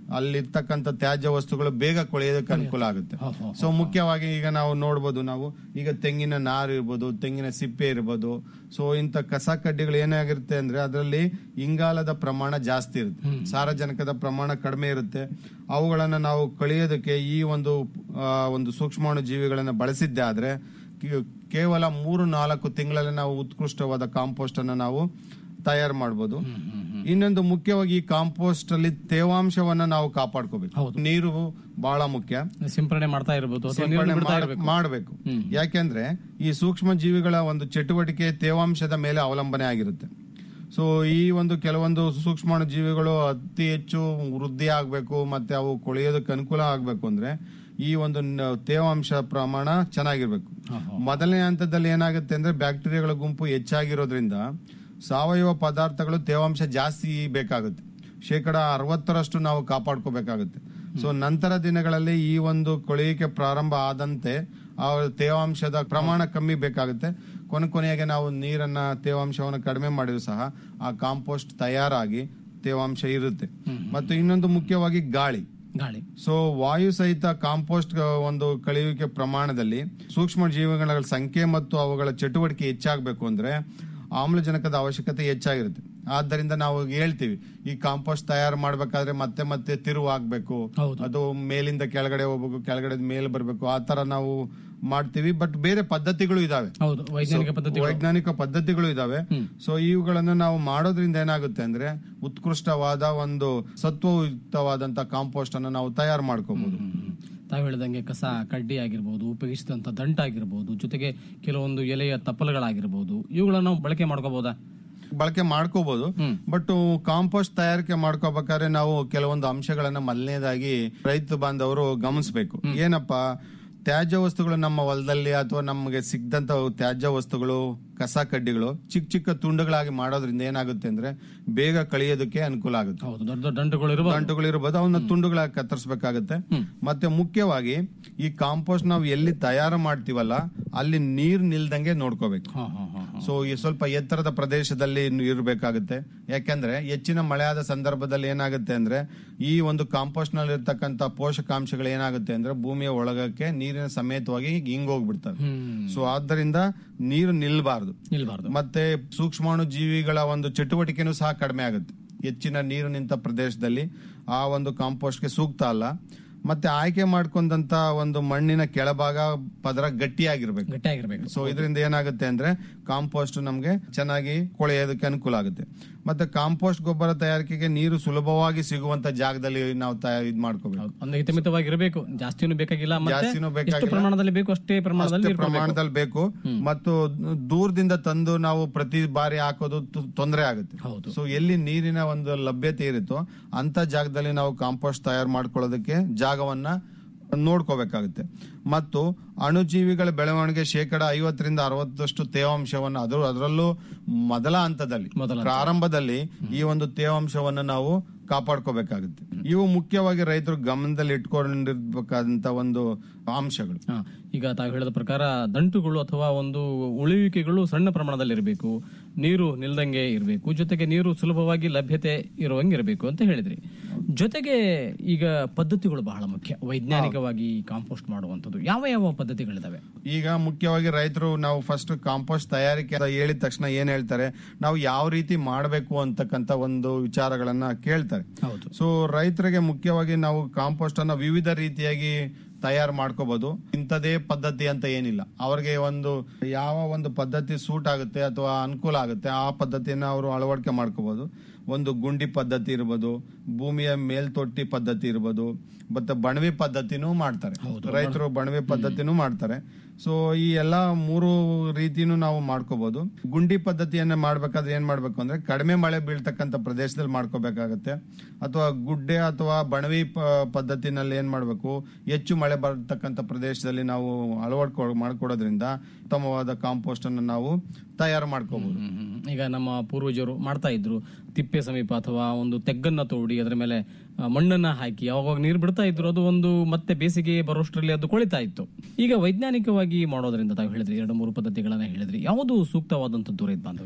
ಅಲ್ಲಿರ್ತಕ್ಕಂಥ ತ್ಯಾಜ್ಯ ವಸ್ತುಗಳು ಬೇಗ ಕೊಳೆಯೋದಕ್ಕೆ ಅನುಕೂಲ ಆಗುತ್ತೆ ಸೊ ಮುಖ್ಯವಾಗಿ ಈಗ ನಾವು ನೋಡ್ಬೋದು ನಾವು ಈಗ ತೆಂಗಿನ ನಾರು ಇರ್ಬೋದು ತೆಂಗಿನ ಸಿಪ್ಪೆ ಇರ್ಬೋದು ಸೊ ಇಂಥ ಕಸ ಕಡ್ಡಿಗಳು ಏನಾಗಿರುತ್ತೆ ಅಂದ್ರೆ ಅದರಲ್ಲಿ ಇಂಗಾಲದ ಪ್ರಮಾಣ ಜಾಸ್ತಿ ಇರುತ್ತೆ ಸಾರಜನಕದ ಪ್ರಮಾಣ ಕಡಿಮೆ ಇರುತ್ತೆ ಅವುಗಳನ್ನ ನಾವು ಕಳಿಯೋದಕ್ಕೆ ಈ ಒಂದು ಆ, ಒಂದು ಸೂಕ್ಷ್ಮಾಣು ಜೀವಿಗಳನ್ನ ಬಳಸಿದ್ದೆ ಆದ್ರೆ ಕೇ- ಕೇವಲ ಮೂರು ನಾಲ್ಕು ತಿಂಗಳಲ್ಲಿ ನಾವು ಉತ್ಕೃಷ್ಟವಾದ ಕಾಂಪೋಸ್ಟ್ ಅನ್ನ ನಾವು ತಯಾರು ಮಾಡಬಹುದು ಇನ್ನೊಂದು ಮುಖ್ಯವಾಗಿ ಈ ಕಾಂಪೋಸ್ಟ್ ಅಲ್ಲಿ ತೇವಾಂಶವನ್ನ ನಾವು ಕಾಪಾಡ್ಕೋಬೇಕು ನೀರು ಬಹಳ ಮುಖ್ಯ ಸಿಂಪರಣೆ ಮಾಡ್ತಾ ಇರ್ಬೋದು ಅಥವಾ ಸಿಂಪಡಣೆ ನೀರನ್ನು ಬಿಡ್ತಾ ಮಾಡ- ಇರ್ಬೇಕು ಮಾಡಬೇಕು ಯಾಕೆಂದ್ರೆ ಈ ಸೂಕ್ಷ್ಮ ಜೀವಿಗಳ ಒಂದು ಚಟುವಟಿಕೆ ತೇವಾಂಶದ ಮೇಲೆ ಅವಲಂಬನೆ ಆಗಿರುತ್ತೆ ಸೊ ಈ ಒಂದು ಕೆಲವೊಂದು ಸೂಕ್ಷ್ಮಾಣು ಜೀವಿಗಳು ಅತಿ ಹೆಚ್ಚು ವೃದ್ಧಿ ಆಗಬೇಕು ಮತ್ತೆ ಅವು ಕೊಳೆಯೋದಕ್ಕೆ ಅನುಕೂಲ ಆಗಬೇಕು ಅಂದ್ರೆ ಈ ಒಂದು ನ- ತೇವಾಂಶ ಪ್ರಮಾಣ ಚೆನ್ನಾಗಿರ್ಬೇಕು ಮೊದಲನೇ ಹಂತದಲ್ಲಿ ಏನಾಗುತ್ತೆ ಅಂದ್ರೆ ಬ್ಯಾಕ್ಟೀರಿಯಾಗಳ ಗುಂಪು ಹೆಚ್ಚಾಗಿರೋದ್ರಿಂದ ಸಾವಯವ ಪದಾರ್ಥಗಳು ತೇವಾಂಶ ಜಾಸ್ತಿ ಬೇಕಾಗುತ್ತೆ ಶೇಕಡ ಅರವತ್ತರಷ್ಟು ನಾವು ಕಾಪಾಡ್ಕೋಬೇಕಾಗುತ್ತೆ ಸೊ ನಂತರ ದಿನಗಳಲ್ಲಿ ಈ ಒಂದು ಕೊಳೆಯುವಿಕೆ ಪ್ರಾರಂಭ ಆದಂತೆ ಆ ತೇವಾಂಶದ ಪ್ರಮಾಣ ಕಮ್ಮಿ ಬೇಕಾಗುತ್ತೆ ಕೊನೆ ಕೊನೆಗೆ ನಾವು ನೀರನ್ನ ತೇವಾಂಶವನ್ನು ಕಡಿಮೆ ಮಾಡಿದ್ರು ಸಹ ಆ ಕಾಂಪೋಸ್ಟ್ ತಯಾರಾಗಿ ತೇವಾಂಶ ಇರುತ್ತೆ ಮತ್ತು ಇನ್ನೊಂದು ಮುಖ್ಯವಾಗಿ ಗಾಳಿ ಗಾಳಿ ಸೊ ವಾಯು ಸಹಿತ ಕಾಂಪೋಸ್ಟ್ ಒಂದು ಕಳೆಯುವಿಕೆ ಪ್ರಮಾಣದಲ್ಲಿ ಸೂಕ್ಷ್ಮ ಜೀವಿಗಳ ಸಂಖ್ಯೆ ಮತ್ತು ಅವುಗಳ ಚಟುವಟಿಕೆ ಹೆಚ್ಚಾಗಬೇಕು ಅಂದ್ರೆ ಆಮ್ಲಜನಕದ ಅವಶ್ಯಕತೆ ಹೆಚ್ಚಾಗಿರುತ್ತೆ ಆದ್ದರಿಂದ ನಾವು ಹೇಳ್ತೀವಿ ಈ ಕಾಂಪೋಸ್ಟ್ ತಯಾರು ಮಾಡ್ಬೇಕಾದ್ರೆ ಮತ್ತೆ ಮತ್ತೆ ತಿರುವು ಆಗ್ಬೇಕು ಅದು ಮೇಲಿಂದ ಕೆಳಗಡೆ ಹೋಗ್ಬೇಕು ಕೆಳಗಡೆ ಮೇಲೆ ಬರಬೇಕು ಆ ತರ ನಾವು ಮಾಡ್ತೀವಿ ಬಟ್ ಬೇರೆ ಪದ್ಧತಿಗಳು ಇದಾವೆ ಹೌದು ವೈಜ್ಞಾನಿಕ So, ಪದ್ಧತಿಗಳು ವೈಜ್ಞಾನಿಕ ಪದ್ಧತಿಗಳು ಇದಾವೆ ಸೊ ಇವುಗಳನ್ನು ನಾವು ಮಾಡೋದ್ರಿಂದ ಏನಾಗುತ್ತೆ ಅಂದ್ರೆ ಉತ್ಕೃಷ್ಟವಾದ ಒಂದು ಸತ್ವಯುಕ್ತವಾದಂತ ಕಾಂಪೋಸ್ಟ್ ಅನ್ನು ನಾವು ತಯಾರು ಮಾಡ್ಕೋಬಹುದು ತಾವು ಹೇಳಿದಂಗೆ ಕಸ ಕಡ್ಡಿ ಆಗಿರ್ಬೋದು ಉಪಯೋಗಿಸಿದಂತ ದಂಟಾಗಿರ್ಬೋದು ಜೊತೆಗೆ ಕೆಲವೊಂದು ಎಲೆಯ ತಪ್ಪಲುಗಳಾಗಿರ್ಬೋದು ಇವುಗಳನ್ನ ನಾವು ಬಳಕೆ ಮಾಡ್ಕೋಬಹುದಾ ಬಳಕೆ ಮಾಡ್ಕೋಬಹುದು ಬಟ್ ಕಾಂಪೋಸ್ಟ್ ತಯಾರಿಕೆ ಮಾಡ್ಕೋಬೇಕಾದ್ರೆ ನಾವು ಕೆಲವೊಂದು ಅಂಶಗಳನ್ನ ಮೊದಲನೇದಾಗಿ ರೈತ ಬಾಂಧವರು ಗಮನಿಸಬೇಕು ಏನಪ್ಪಾ ತ್ಯಾಜ್ಯ ವಸ್ತುಗಳು ನಮ್ಮ ಹೊಲದಲ್ಲಿ ಅಥವಾ ನಮಗೆ ಸಿಗ್ದಂತ ತ್ಯಾಜ್ಯ ವಸ್ತುಗಳು ಕಸ ಕಡ್ಡಿಗಳು ಚಿಕ್ಕ ಚಿಕ್ಕ ತುಂಡುಗಳಾಗಿ ಮಾಡೋದ್ರಿಂದ ಏನಾಗುತ್ತೆ ಅಂದ್ರೆ ಬೇಗ ಕಳಿಯೋದಕ್ಕೆ ಅನುಕೂಲ ಆಗುತ್ತೆ ಹೌದು ದೊಡ್ಡ ದೊಡ್ಡ ದಂಟುಗಳು ಇರಬಹುದು ದಂಟುಗಳು ಇರಬಹುದು ಅವನ್ನ ತುಂಡುಗಳಾಗಿ ಕತ್ತರಿಸಬೇಕಾಗುತ್ತೆ ಮತ್ತೆ ಮುಖ್ಯವಾಗಿ ಈ ಕಾಂಪೋಸ್ಟ್ ನಾವು ಎಲ್ಲಿ ತಯಾರು ಮಾಡ್ತೀವಲ್ಲ ಅಲ್ಲಿ ನೀರ್ ನಿಲ್ದಂಗೆ ನೋಡ್ಕೋಬೇಕು ಸೊ ಈ ಸ್ವಲ್ಪ ಎತ್ತರದ ಪ್ರದೇಶದಲ್ಲಿ ಇರಬೇಕಾಗುತ್ತೆ ಯಾಕೆಂದ್ರೆ ಹೆಚ್ಚಿನ ಮಳೆ ಆದ ಸಂದರ್ಭದಲ್ಲಿ ಏನಾಗುತ್ತೆ ಅಂದ್ರೆ ಈ ಒಂದು ಕಾಂಪೋಸ್ಟ್ ನಲ್ಲಿ ಇರ್ತಕ್ಕಂತ ಪೋಷಕಾಂಶಗಳು ಏನಾಗುತ್ತೆ ಅಂದ್ರೆ ಭೂಮಿಯ ಒಳಗಕ್ಕೆ ನೀರಿನ ಸಮೇತವಾಗಿ ಹಿಂಗೋಗ್ಬಿಡ್ತವೆ ಸೊ ಆದ್ದರಿಂದ ನೀರು ನಿಲ್ಬಾರ್ದು ನಿಲ್ಬಾರ್ದು ಮತ್ತೆ ಸೂಕ್ಷ್ಮಾಣು ಜೀವಿಗಳ ಒಂದು ಚಟುವಟಿಕೆನೂ ಸಹ ಕಡಿಮೆ ಆಗುತ್ತೆ ಹೆಚ್ಚಿನ ನೀರು ನಿಂತ ಪ್ರದೇಶದಲ್ಲಿ ಆ ಒಂದು ಕಾಂಪೋಸ್ಟ್ಗೆ ಸೂಕ್ತ ಅಲ್ಲ ಮತ್ತೆ ಆಯ್ಕೆ ಮಾಡ್ಕೊಂಡಂತ ಒಂದು ಮಣ್ಣಿನ ಕೆಳಭಾಗ ಪದರ ಗಟ್ಟಿಯಾಗಿರ್ಬೇಕು ಗಟ್ಟಿಯಾಗಿರ್ಬೇಕು ಸೊ ಇದರಿಂದ ಏನಾಗುತ್ತೆ ಅಂದ್ರೆ ಕಾಂಪೋಸ್ಟ್ ನಮ್ಗೆ ಚೆನ್ನಾಗಿ ಕೊಳೆಯೋದಕ್ಕೆ ಅನುಕೂಲ ಆಗುತ್ತೆ ಮತ್ತೆ ಕಾಂಪೋಸ್ಟ್ ಗೊಬ್ಬರ ತಯಾರಿಕೆಗೆ ನೀರು ಸುಲಭವಾಗಿ ಸಿಗುವಂತ ಜಾಗದಲ್ಲಿ ನಾವು ತಯಾ- ಇದ್ ಮಾಡ್ಕೋಬೇಕು ಒಂದು ಹಿತಮಿತವಾಗಿ ಇರಬೇಕು ಜಾಸ್ತಿನೂ ಬೇಕಾಗಿಲ್ಲ ಮತ್ತೆ ಜಾಸ್ತಿನೂ ಎಷ್ಟು ಬೇಕಾಗಿಲ್ಲ. ಪ್ರಮಾಣದಲ್ಲಿ ಬೇಕು ಅಷ್ಟೇ ಪ್ರಮಾಣದಲ್ಲಿ ಅಷ್ಟೇ ಇರ್ಬೇಕು. ಪ್ರಮಾಣದಲ್ಲಿ ಬೇಕು ಮತ್ತು ದೂರದಿಂದ ತಂದು ನಾವು ಪ್ರತಿ ಬಾರಿ ಹಾಕೋದು ತು- ತೊಂದರೆ ಆಗುತ್ತೆ ಸೊ ಎಲ್ಲಿ ನೀರಿನ ಒಂದು ಲಭ್ಯತೆ ಇರುತ್ತೋ ಅಂತ ಜಾಗದಲ್ಲಿ ನಾವು ಕಾಂಪೋಸ್ಟ್ ತಯಾರು ಮಾಡ್ಕೊಳ್ಳೋದಕ್ಕೆ ಜಾಗವನ್ನ ನೋಡ್ಕೋಬೇಕಾಗುತ್ತೆ ಮತ್ತು ಅಣುಜೀವಿಗಳ ಬೆಳವಣಿಗೆ ಶೇಕಡ ಐವತ್ತರಿಂದ ಅರವತ್ತಷ್ಟು ತೇವಾಂಶವನ್ನು ಅದರ ಅದರಲ್ಲೂ ಮೊದಲ ಹಂತದಲ್ಲಿ ಪ್ರಾರಂಭದಲ್ಲಿ ಈ ಒಂದು ತೇವಾಂಶವನ್ನು ನಾವು ಕಾಪಾಡ್ಕೋಬೇಕಾಗುತ್ತೆ ಇವು ಮುಖ್ಯವಾಗಿ ರೈತರು ಗಮನದಲ್ಲಿ ಇಟ್ಕೊಂಡಿರ್ಬೇಕಾದಂತ ಒಂದು ಅಂಶಗಳು ಹಾ, ಈಗ ತಾವು ಹೇಳಿದ ಪ್ರಕಾರ ದಂಟುಗಳು ಅಥವಾ ಒಂದು ಉಳಿಯುವಿಕೆಗಳು ಸಣ್ಣ ಪ್ರಮಾಣದಲ್ಲಿ ಇರಬೇಕು ನೀರು ನಿಲ್ದಂಗೆ ಇರಬೇಕು ಜೊತೆಗೆ ನೀರು ಸುಲಭವಾಗಿ ಲಭ್ಯತೆ ಇರುವಂಗೆ ಇರಬೇಕು ಅಂತ ಹೇಳಿದ್ರಿ ಜೊತೆಗೆ ಈಗ ಪದ್ಧತಿಗಳು ಬಹಳ ಮುಖ್ಯ ವೈಜ್ಞಾನಿಕವಾಗಿ ಕಾಂಪೋಸ್ಟ್ ಮಾಡುವಂಥದ್ದು ಯಾವ ಯಾವ ಪದ್ಧತಿಗಳಿದಾವೆ ಈಗ ಮುಖ್ಯವಾಗಿ ರೈತರು ನಾವು ಫಸ್ಟ್ ಕಾಂಪೋಸ್ಟ್ ತಯಾರಿಕೆ ಅಂತ ಹೇಳಿದ ತಕ್ಷಣ ಏನ್ ಹೇಳ್ತಾರೆ ನಾವು ಯಾವ ರೀತಿ ಮಾಡಬೇಕು ಅಂತಕ್ಕಂತ ಒಂದು ವಿಚಾರಗಳನ್ನ ಕೇಳ್ತಾರೆ ಸೊ ರೈತರಿಗೆ ಮುಖ್ಯವಾಗಿ ನಾವು ಕಾಂಪೋಸ್ಟ್ ಅನ್ನ ವಿವಿಧ ರೀತಿಯಾಗಿ ತಯಾರು ಮಾಡ್ಕೋಬಹುದು ಇಂಥದೇ ಪದ್ಧತಿ ಅಂತ ಏನಿಲ್ಲ ಅವ್ರಿಗೆ ಒಂದು ಯಾವ ಒಂದು ಪದ್ಧತಿ ಸೂಟ್ ಆಗುತ್ತೆ ಅಥವಾ ಅನುಕೂಲ ಆಗುತ್ತೆ ಆ ಪದ್ಧತಿಯನ್ನ ಅವರು ಅಳವಡಿಕೆ ಮಾಡ್ಕೋಬಹುದು ಒಂದು ಗುಂಡಿ ಪದ್ಧತಿ ಇರ್ಬೋದು ಭೂಮಿಯ ಮೇಲ್ತೊಟ್ಟಿ ಪದ್ಧತಿ ಇರ್ಬೋದು ಮತ್ತೆ ಬಣವೆ ಪದ್ಧತಿನೂ ಮಾಡ್ತಾರೆ ರೈತರು ಬಣವೆ ಪದ್ಧತಿನೂ ಮಾಡ್ತಾರೆ ಸೊ ಈ ಎಲ್ಲಾ ಮೂರು ರೀತಿನೂ ನಾವು ಮಾಡ್ಕೋಬಹುದು ಗುಂಡಿ ಪದ್ಧತಿಯನ್ನ ಮಾಡ್ಬೇಕಾದ್ರೆ ಏನ್ ಮಾಡ್ಬೇಕು ಅಂದ್ರೆ ಕಡಿಮೆ ಮಳೆ ಬೀಳ್ತಕ್ಕಂತ ಪ್ರದೇಶದಲ್ಲಿ ಮಾಡ್ಕೋಬೇಕಾಗತ್ತೆ ಅಥವಾ ಗುಡ್ಡೆ ಅಥವಾ ಬಣವಿ ಪ- ಪದ್ಧತಿನಲ್ಲಿ ಏನ್ ಮಾಡ್ಬೇಕು ಹೆಚ್ಚು ಮಳೆ ಬರ್ತಕ್ಕಂತ ಪ್ರದೇಶದಲ್ಲಿ ನಾವು ಅಳವಡ್ಕೊ ಮಾಡ್ಕೊಡೋದ್ರಿಂದ ಉತ್ತಮವಾದ ಕಾಂಪೋಸ್ಟ್ ಅನ್ನು ನಾವು ತಯಾರು ಮಾಡ್ಕೋಬಹುದು ಈಗ ನಮ್ಮ ಪೂರ್ವಜರು ಮಾಡ್ತಾ ಇದ್ರು ತಿಪ್ಪೆ ಸಮೀಪ ಅಥವಾ ಒಂದು ತೆಗ್ಗನ್ನ ತೋಡಿ ಅದರ ಮೇಲೆ ಆ, ಮಣ್ಣನ್ನ ಹಾಕಿ ಅವಾಗ ನೀರು ಬಿಡ್ತಾ ಇದ್ರು ಅದು ಒಂದು ಮತ್ತೆ ಬೇಸಿಗೆ ಬರೋಷ್ಟರಲ್ಲಿ ಅದು ಕೊಳಿತಾ ಇತ್ತು ಈಗ ವೈಜ್ಞಾನಿಕವಾಗಿ ಮಾಡೋದ್ರಿಂದ ತಾವು ಹೇಳಿದ್ರಿ ಎರಡು ಮೂರು ಪದ್ಧತಿಗಳನ್ನ ಹೇಳಿದ್ರಿ ಯಾವುದು ಸೂಕ್ತವಾದಂತದ್ದು ರೈತ ಬಾಂಧವರಿಗೆ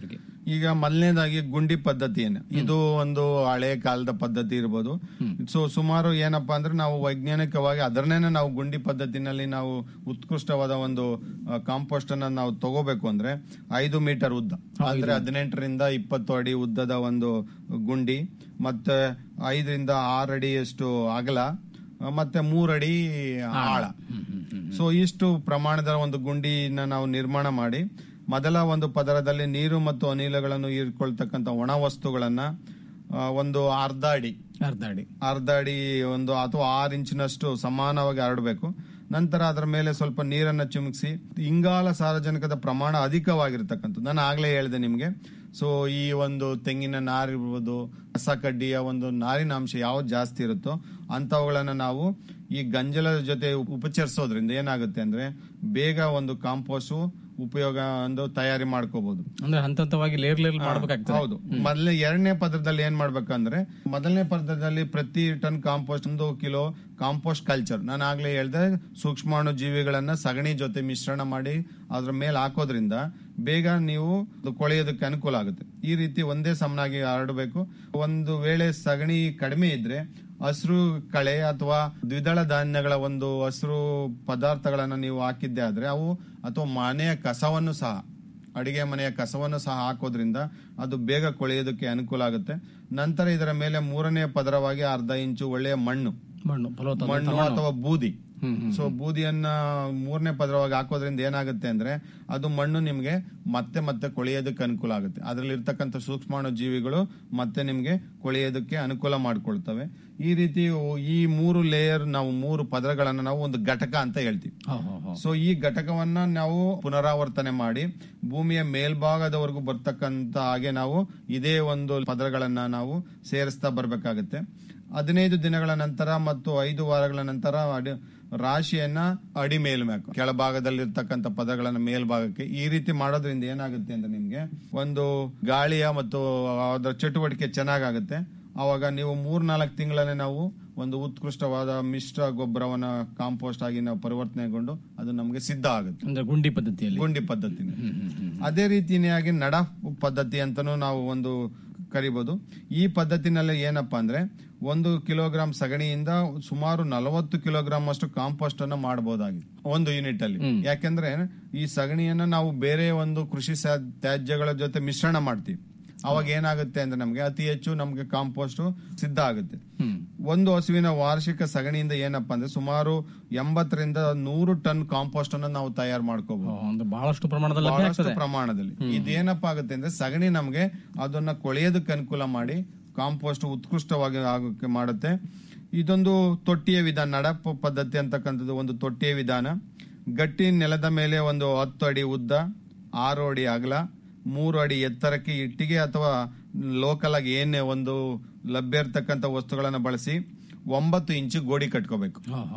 ಈಗ ಮೊದಲನೇದಾಗಿ ಗುಂಡಿ ಪದ್ಧತಿಯನ್ನು ಇದು ಒಂದು ಹಳೆ ಕಾಲದ ಪದ್ಧತಿ ಇರ್ಬೋದು ಸೊ ಸುಮಾರು ಏನಪ್ಪಾ ಅಂದ್ರೆ ನಾವು ವೈಜ್ಞಾನಿಕವಾಗಿ ಅದನ್ನೇ ನಾವು ಗುಂಡಿ ಪದ್ಧತಿನಲ್ಲಿ ನಾವು ಉತ್ಕೃಷ್ಟವಾದ ಒಂದು ಕಾಂಪೋಸ್ಟ್ ಅನ್ನ ನಾವು ತಗೋಬೇಕು ಅಂದ್ರೆ ಐದು ಮೀಟರ್ ಉದ್ದ ಅಂದ್ರೆ ಹದಿನೆಂಟರಿಂದ ಇಪ್ಪತ್ತು ಅಡಿ ಉದ್ದದ ಒಂದು ಗುಂಡಿ ಮತ್ತೆ ಐದರಿಂದ ಆರು ಅಡಿಯಷ್ಟು ಅಗಲ ಮತ್ತೆ ಮೂರಡಿ ಆಳ ಸೊ ಇಷ್ಟು ಪ್ರಮಾಣದ ಒಂದು ಗುಂಡಿನ ನಾವು ನಿರ್ಮಾಣ ಮಾಡಿ ಮೊದಲ ಒಂದು ಪದರದಲ್ಲಿ ನೀರು ಮತ್ತು ಅನಿಲಗಳನ್ನು ಹೀರ್ಕೊಳ್ತಕ್ಕಂಥ ಒಣ ವಸ್ತುಗಳನ್ನ ಆ, ಒಂದು ಅರ್ಧ ಅಡಿ ಅರ್ಧ ಅಡಿ ಅರ್ಧ ಅಡಿ ಒಂದು ಅಥವಾ ಆರು ಇಂಚಿನಷ್ಟು ಸಮಾನವಾಗಿ ಹರಡಬೇಕು ನಂತರ ಅದರ ಮೇಲೆ ಸ್ವಲ್ಪ ನೀರನ್ನ ಚಿಮುಕಿಸಿ ಇಂಗಾಲ ಸಾರಜನಕದ ಪ್ರಮಾಣ ಅಧಿಕವಾಗಿರ್ತಕ್ಕಂಥದ್ದು ನಾನು ಆಗ್ಲೇ ಹೇಳಿದೆ ನಿಮ್ಗೆ ಸೊ ಈ ಒಂದು ತೆಂಗಿನ ನಾರಿರ್ಬೋದು ಕಸ ಕಡ್ಡಿಯ ಒಂದು ನಾರಿನ ಅಂಶ ಯಾವ್ದು ಜಾಸ್ತಿ ಇರುತ್ತೋ ಅಂತವುಗಳನ್ನ ನಾವು ಈ ಗಂಜಲದ ಜೊತೆ ಉಪಚರಿಸೋದ್ರಿಂದ ಏನಾಗುತ್ತೆ ಅಂದ್ರೆ ಬೇಗ ಒಂದು ಕಾಂಪೋಸ್ಟ್ ಉಪಯೋಗ ಒಂದು ತಯಾರಿ ಮಾಡ್ಕೋಬಹುದು ಅಂದ್ರೆ ಹಂತ ಹಂತವಾಗಿ ಲೇರ್ ಲೇರ್ ಮಾಡ್ಬೇಕಾಗ್ತದೆ ಹೌದು ಮೊದಲನೇ ಎರಡನೇ ಪದರದಲ್ಲಿ ಏನ್ ಮಾಡ್ಬೇಕಂದ್ರೆ ಮೊದಲನೇ ಪದರದಲ್ಲಿ ಪ್ರತಿ ಟನ್ ಕಾಂಪೋಸ್ಟ್ ಒಂದು ಕಿಲೋ ಕಾಂಪೋಸ್ಟ್ ಕಲ್ಚರ್ ನಾನು ಆಗ್ಲೇ ಹೇಳ್ದೆ ಸೂಕ್ಷ್ಮಾಣು ಜೀವಿಗಳನ್ನ ಸಗಣಿ ಜೊತೆ ಮಿಶ್ರಣ ಮಾಡಿ ಅದ್ರ ಮೇಲೆ ಹಾಕೋದ್ರಿಂದ ಬೇಗ ನೀವು ಅದು ಕೊಳೆಯೋದಕ್ಕೆ ಅನುಕೂಲ ಆಗುತ್ತೆ ಈ ರೀತಿ ಒಂದೇ ಸಮನಾಗಿ ಹರಡಬೇಕು ಒಂದು ವೇಳೆ ಸಗಣಿ ಕಡಿಮೆ ಇದ್ರೆ ಹಸಿರು ಕಳೆ ಅಥವಾ ದ್ವಿದಳ ಧಾನ್ಯಗಳ ಒಂದು ಹಸಿರು ಪದಾರ್ಥಗಳನ್ನ ನೀವು ಹಾಕಿದ್ದೆ ಆದ್ರೆ ಅವು ಅಥವಾ ಮನೆಯ ಕಸವನ್ನು ಸಹ ಅಡಿಗೆ ಮನೆಯ ಕಸವನ್ನು ಸಹ ಹಾಕೋದ್ರಿಂದ ಅದು ಬೇಗ ಕೊಳೆಯೋದಕ್ಕೆ ಅನುಕೂಲ ಆಗುತ್ತೆ ನಂತರ ಇದರ ಮೇಲೆ ಮೂರನೇ ಪದರವಾಗಿ ಅರ್ಧ ಇಂಚು ಒಳ್ಳೆಯ ಮಣ್ಣು ಮಣ್ಣು ಫಲವತ್ತಾದ ಮಣ್ಣು ಮಣ್ಣು. ಅಥವಾ ಬೂದಿ ಹ್ಮ್, ಹ್ಮ್, ಸೊ ಬೂದಿಯನ್ನ ಮೂರನೇ ಪದರವಾಗಿ ಹಾಕೋದ್ರಿಂದ ಏನಾಗುತ್ತೆ ಅಂದ್ರೆ ಅದು ಮಣ್ಣು ನಿಮ್ಗೆ ಮತ್ತೆ ಮತ್ತೆ ಕೊಳೆಯೋದಕ್ಕೆ ಅನುಕೂಲ ಆಗುತ್ತೆ ಅದರಲ್ಲಿ ಇರ್ತಕ್ಕಂಥ ಸೂಕ್ಷ್ಮಾಣು ಜೀವಿಗಳು ಮತ್ತೆ ನಿಮ್ಗೆ ಕೊಳೆಯೋದಕ್ಕೆ ಅನುಕೂಲ ಮಾಡ್ಕೊಳ್ತವೆ ಈ ರೀತಿ ಈ ಮೂರು ಲೇಯರ್ ನಾವು ಮೂರು ಪದರಗಳನ್ನ ನಾವು ಒಂದು ಘಟಕ ಅಂತ ಹೇಳ್ತೀವಿ ಹೌದು, ಹೌದು, ಹೌದು. ಸೊ ಈ ಘಟಕವನ್ನ ನಾವು ಪುನರಾವರ್ತನೆ ಮಾಡಿ ಭೂಮಿಯ ಮೇಲ್ಭಾಗದವರೆಗೂ ಬರ್ತಕ್ಕಂತ ಹಾಗೆ ನಾವು ಇದೇ ಒಂದು ಪದರಗಳನ್ನ ನಾವು ಸೇರಿಸ್ತಾ ಬರ್ಬೇಕಾಗುತ್ತೆ ಹದಿನೈದು ದಿನಗಳ ನಂತರ ಮತ್ತು ಐದು ವಾರಗಳ ನಂತರ ಅಡಿ- ರಾಶಿಯನ್ನ ಅಡಿ ಮೇಲ್ಮ್ಯಾಕ್ ಕೆಳಭಾಗದಲ್ಲಿರ್ತಕ್ಕಂಥ ಪದಗಳನ್ನ ಮೇಲ್ಭಾಗಕ್ಕೆ ಈ ರೀತಿ ಮಾಡೋದ್ರಿಂದ ಏನಾಗುತ್ತೆ ಅಂದ್ರೆ ನಿಮ್ಗೆ ಒಂದು ಗಾಳಿಯ ಮತ್ತು ಅದರ ಚಟುವಟಿಕೆ ಚೆನ್ನಾಗಾಗುತ್ತೆ ಅವಾಗ ನೀವು ಮೂರ್ನಾಲ್ಕು ತಿಂಗಳಲ್ಲೇ ನಾವು ಒಂದು ಉತ್ಕೃಷ್ಟವಾದ ಮಿಶ್ರ ಗೊಬ್ಬರವನ್ನ ಕಾಂಪೋಸ್ಟ್ ಆಗಿ ನಾವು ಪರಿವರ್ತನೆಗೊಂಡು ಅದು ನಮಗೆ ಸಿದ್ಧ ಆಗುತ್ತೆ ಅಂದ್ರೆ ಗುಂಡಿ ಪದ್ಧತಿಯಲ್ಲಿ ಗುಂಡಿ ಪದ್ಧತಿ ಅದೇ ರೀತಿಯಾಗಿ ನಡ ಪದ್ಧತಿ ಅಂತಾನೂ ನಾವು ಒಂದು ಕರಿಬಹುದು ಈ ಪದ್ಧತಿನಲ್ಲಿ ಏನಪ್ಪಾ ಅಂದ್ರೆ ಒಂದು ಕಿಲೋಗ್ರಾಂ ಸಗಣಿಯಿಂದ ಸುಮಾರು ನಲವತ್ತು ಕಿಲೋಗ್ರಾಂ ಅಷ್ಟು ಕಾಂಪೋಸ್ಟ್ ಅನ್ನ ಮಾಡಬಹುದಾಗಿದೆ ಒಂದು ಯೂನಿಟ್ ಅಲ್ಲಿ ಯಾಕೆಂದ್ರೆ ಈ ಸಗಣಿಯನ್ನ ನಾವು ಬೇರೆ ಒಂದು ಕೃಷಿ ಸಾ- ತ್ಯಾಜ್ಯಗಳ ಜೊತೆ ಮಿಶ್ರಣ ಮಾಡ್ತೀವಿ ಅವಾಗ ಏನಾಗುತ್ತೆ ಅಂದ್ರೆ ನಮ್ಗೆ ಅತಿ ಹೆಚ್ಚು ನಮ್ಗೆ ಕಾಂಪೋಸ್ಟ್ ಸಿದ್ಧ ಆಗುತ್ತೆ ಒಂದು ಹಸುವಿನ ವಾರ್ಷಿಕ ಸಗಣಿಯಿಂದ ಏನಪ್ಪಾ ಅಂದ್ರೆ ಸುಮಾರು ಎಂಬತ್ತರಿಂದ ನೂರು ಟನ್ ಕಾಂಪೋಸ್ಟ್ ಅನ್ನು ನಾವು ತಯಾರು ಮಾಡ್ಕೋಬಹುದು ಒಂದು ಬಹಳಷ್ಟು ಪ್ರಮಾಣದಲ್ಲಿ ಲಭ್ಯ ಬಹಳಷ್ಟು ಆಗ್ತದೆ. ಪ್ರಮಾಣದಲ್ಲಿ ಇದೇನಪ್ಪ ಆಗುತ್ತೆ ಅಂದ್ರೆ ಸಗಣಿ ನಮ್ಗೆ ಅದನ್ನ ಕೊಳೆಯೋದಕ್ಕೆ ಅನುಕೂಲ ಮಾಡಿ ಕಾಂಪೋಸ್ಟ್ ಉತ್ಕೃಷ್ಟವಾಗಿ ಆಗೋಕೆ ಮಾಡುತ್ತೆ ಇದೊಂದು ತೊಟ್ಟಿಯ ವಿಧಾನ ನಡಪ ಪದ್ಧತಿ ಅಂತಕ್ಕಂಥದ್ದು ಒಂದು ತೊಟ್ಟಿಯ ವಿಧಾನ ಗಟ್ಟಿ ನೆಲದ ಮೇಲೆ ಒಂದು ಹತ್ತು ಅಡಿ ಉದ್ದ ಆರು ಅಡಿ ಅಗಲ ಮೂರು ಅಡಿ ಎತ್ತರಕ್ಕೆ ಇಟ್ಟಿಗೆ ಅಥವಾ ಲೋಕಲ್ ಆಗಿ ಏನೇ ಒಂದು ಲಭ್ಯ ಇರ್ತಕ್ಕಂಥ ವಸ್ತುಗಳನ್ನ ಬಳಸಿ ಒಂಬತ್ತು ಇಂಚು ಗೋಡಿ ಕಟ್ಕೋಬೇಕು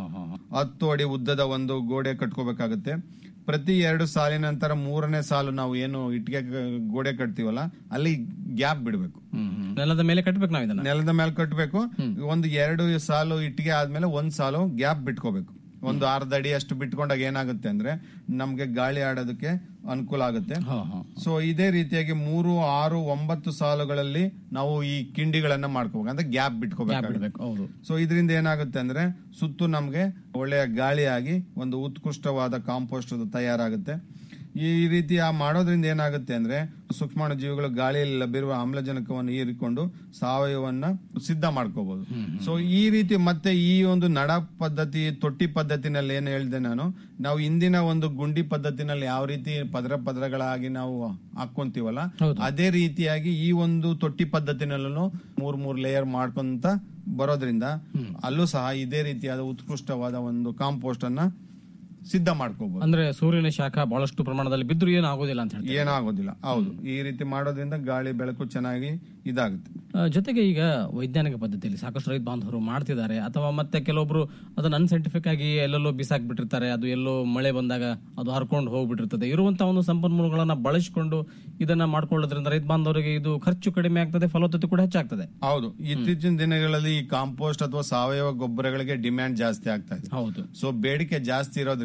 ಹತ್ತು ಅಡಿ ಉದ್ದದ ಒಂದು ಗೋಡೆ ಕಟ್ಕೋಬೇಕಾಗುತ್ತೆ ಪ್ರತಿ ಎರಡು ಸಾಲಿನ ನಂತರ ಮೂರನೇ ಸಾಲು ನಾವು ಏನು ಇಟ್ಟಿಗೆ ಗೋಡೆ ಕಟ್ತೀವಲ್ಲ ಅಲ್ಲಿ ಗ್ಯಾಪ್ ಬಿಡಬೇಕು ನೆಲದ ಮೇಲೆ ಕಟ್ಬೇಕು ನಾವು ಇದನ್ನ ನೆಲದ ಮೇಲೆ ಕಟ್ಟಬೇಕು ಒಂದು ಎರಡು ಸಾಲು ಇಟ್ಟಿಗೆ ಆದ್ಮೇಲೆ ಒಂದ್ ಸಾಲು ಗ್ಯಾಪ್ ಬಿಟ್ಕೋಬೇಕು ಒಂದು ಅರ್ಧ ಅಡಿ ಅಷ್ಟು ಬಿಟ್ಕೊಂಡಾಗ ಏನಾಗುತ್ತೆ ಅಂದ್ರೆ ನಮ್ಗೆ ಗಾಳಿ ಆಡೋದಕ್ಕೆ ಅನುಕೂಲ ಆಗುತ್ತೆ ಸೊ ಇದೇ ರೀತಿಯಾಗಿ ಮೂರು ಆರು ಒಂಬತ್ತು ಸಾಲುಗಳಲ್ಲಿ ನಾವು ಈ ಕಿಂಡಿಗಳನ್ನ ಮಾಡ್ಕೋಬೇಕು ಅಂದ್ರೆ ಗ್ಯಾಪ್ ಬಿಟ್ಕೋಬೇಕು ಹೌದು ಸೊ ಇದರಿಂದ ಏನಾಗುತ್ತೆ ಅಂದ್ರೆ ಸುತ್ತು ನಮ್ಗೆ ಒಳ್ಳೆಯ ಗಾಳಿಯಾಗಿ ಒಂದು ಉತ್ಕೃಷ್ಟವಾದ ಕಾಂಪೋಸ್ಟ್ ತಯಾರಾಗುತ್ತೆ ಈ ರೀತಿ ಆ ಮಾಡೋದ್ರಿಂದ ಏನಾಗುತ್ತೆ ಅಂದ್ರೆ ಸೂಕ್ಷ್ಮಾಣು ಜೀವಿಗಳು ಗಾಳಿಯಲ್ಲಿ ಲಭ್ಯವಿರುವ ಆಮ್ಲಜನಕವನ್ನು ಹೀರಿಕೊಂಡು ಸಾವಯವನ್ನ ಸಿದ್ಧ ಮಾಡ್ಕೋಬಹುದು ಸೊ ಈ ರೀತಿ ಮತ್ತೆ ಈ ಒಂದು ನಡ ಪದ್ಧತಿ ತೊಟ್ಟಿ ಪದ್ಧತಿನಲ್ಲಿ ಏನ್ ಹೇಳಿದೆ ನಾನು ನಾವು ಇಂದಿನ ಒಂದು ಗುಂಡಿ ಪದ್ಧತಿನಲ್ಲಿ ಯಾವ ರೀತಿ ಪದರ ಪದರಗಳಾಗಿ ನಾವು ಹಾಕೊಂತೀವಲ್ಲ ಅದೇ ರೀತಿಯಾಗಿ ಈ ಒಂದು ತೊಟ್ಟಿ ಪದ್ಧತಿನಲ್ಲೂ ಮೂರ್ ಮೂರ್ ಲೇಯರ್ ಮಾಡ್ಕೊಂತ ಬರೋದ್ರಿಂದ ಅಲ್ಲೂ ಸಹ ಇದೇ ರೀತಿಯಾದ ಉತ್ಕೃಷ್ಟವಾದ ಒಂದು ಕಾಂಪೋಸ್ಟ್ ಅನ್ನ ಸಿದ್ಧ ಮಾಡ್ಕೋಬಹುದು ಅಂದ್ರೆ ಸೂರ್ಯನ ಶಾಖ ಬಹಳಷ್ಟು ಪ್ರಮಾಣದಲ್ಲಿ ಬಿದ್ದರೂ ಏನು ಆಗೋದಿಲ್ಲ ಅಂತ ಹೇಳ್ತಾರೆ ಏನಾಗೋದಿಲ್ಲ ಹೌದು ಈ ರೀತಿ ಮಾಡೋದ್ರಿಂದ ಗಾಳಿ ಬೆಳಕು ಚೆನ್ನಾಗಿ ಇದಾಗುತ್ತೆ ಆ, ಜೊತೆಗೆ ಈಗ ವೈಜ್ಞಾನಿಕ ಪದ್ಧತಿಯಲ್ಲಿ ಸಾಕಷ್ಟು ರೈತ ಬಾಂಧವರು ಮಾಡ್ತಿದ್ದಾರೆ ಅಥವಾ ಮತ್ತೆ ಕೆಲವೊಬ್ರು ಅದನ್ನ ಅನ್ಸೈಂಟಿಫಿಕ್ ಆಗಿ ಎಲ್ಲೆಲ್ಲೋ ಬಿಸಾಕ್ ಬಿಟ್ಟಿರ್ತಾರೆ ಅದು ಎಲ್ಲೋ ಮಳೆ ಬಂದಾಗ ಅದು ಹರ್ಕೊಂಡು ಹೋಗ್ಬಿಟ್ಟಿರ್ತದೆ ಇರುವಂತ ಒಂದು ಸಂಪನ್ಮೂಲಗಳನ್ನ ಬಳಸಿಕೊಂಡು ಇದನ್ನ ಮಾಡ್ಕೊಳ್ಳೋದ್ರಿಂದ ರೈತ ಬಾಂಧವರಿಗೆ ಇದು ಖರ್ಚು ಕಡಿಮೆ ಆಗ್ತದೆ ಫಲವತ್ತತೆ ಕೂಡ ಹೆಚ್ಚಾಗ್ತದೆ ಹೌದು ಇತ್ತೀಚಿನ ದಿನಗಳಲ್ಲಿ ಈ ಕಾಂಪೋಸ್ಟ್ ಅಥವಾ ಸಾವಯವ ಗೊಬ್ಬರಗಳಿಗೆ ಡಿಮ್ಯಾಂಡ್ ಜಾಸ್ತಿ ಆಗ್ತಾ ಇದೆ ಹೌದು ಸೊ ಬೇಡಿಕೆ ಜಾಸ್ತಿ ಇರೋದ್ರಿಂದ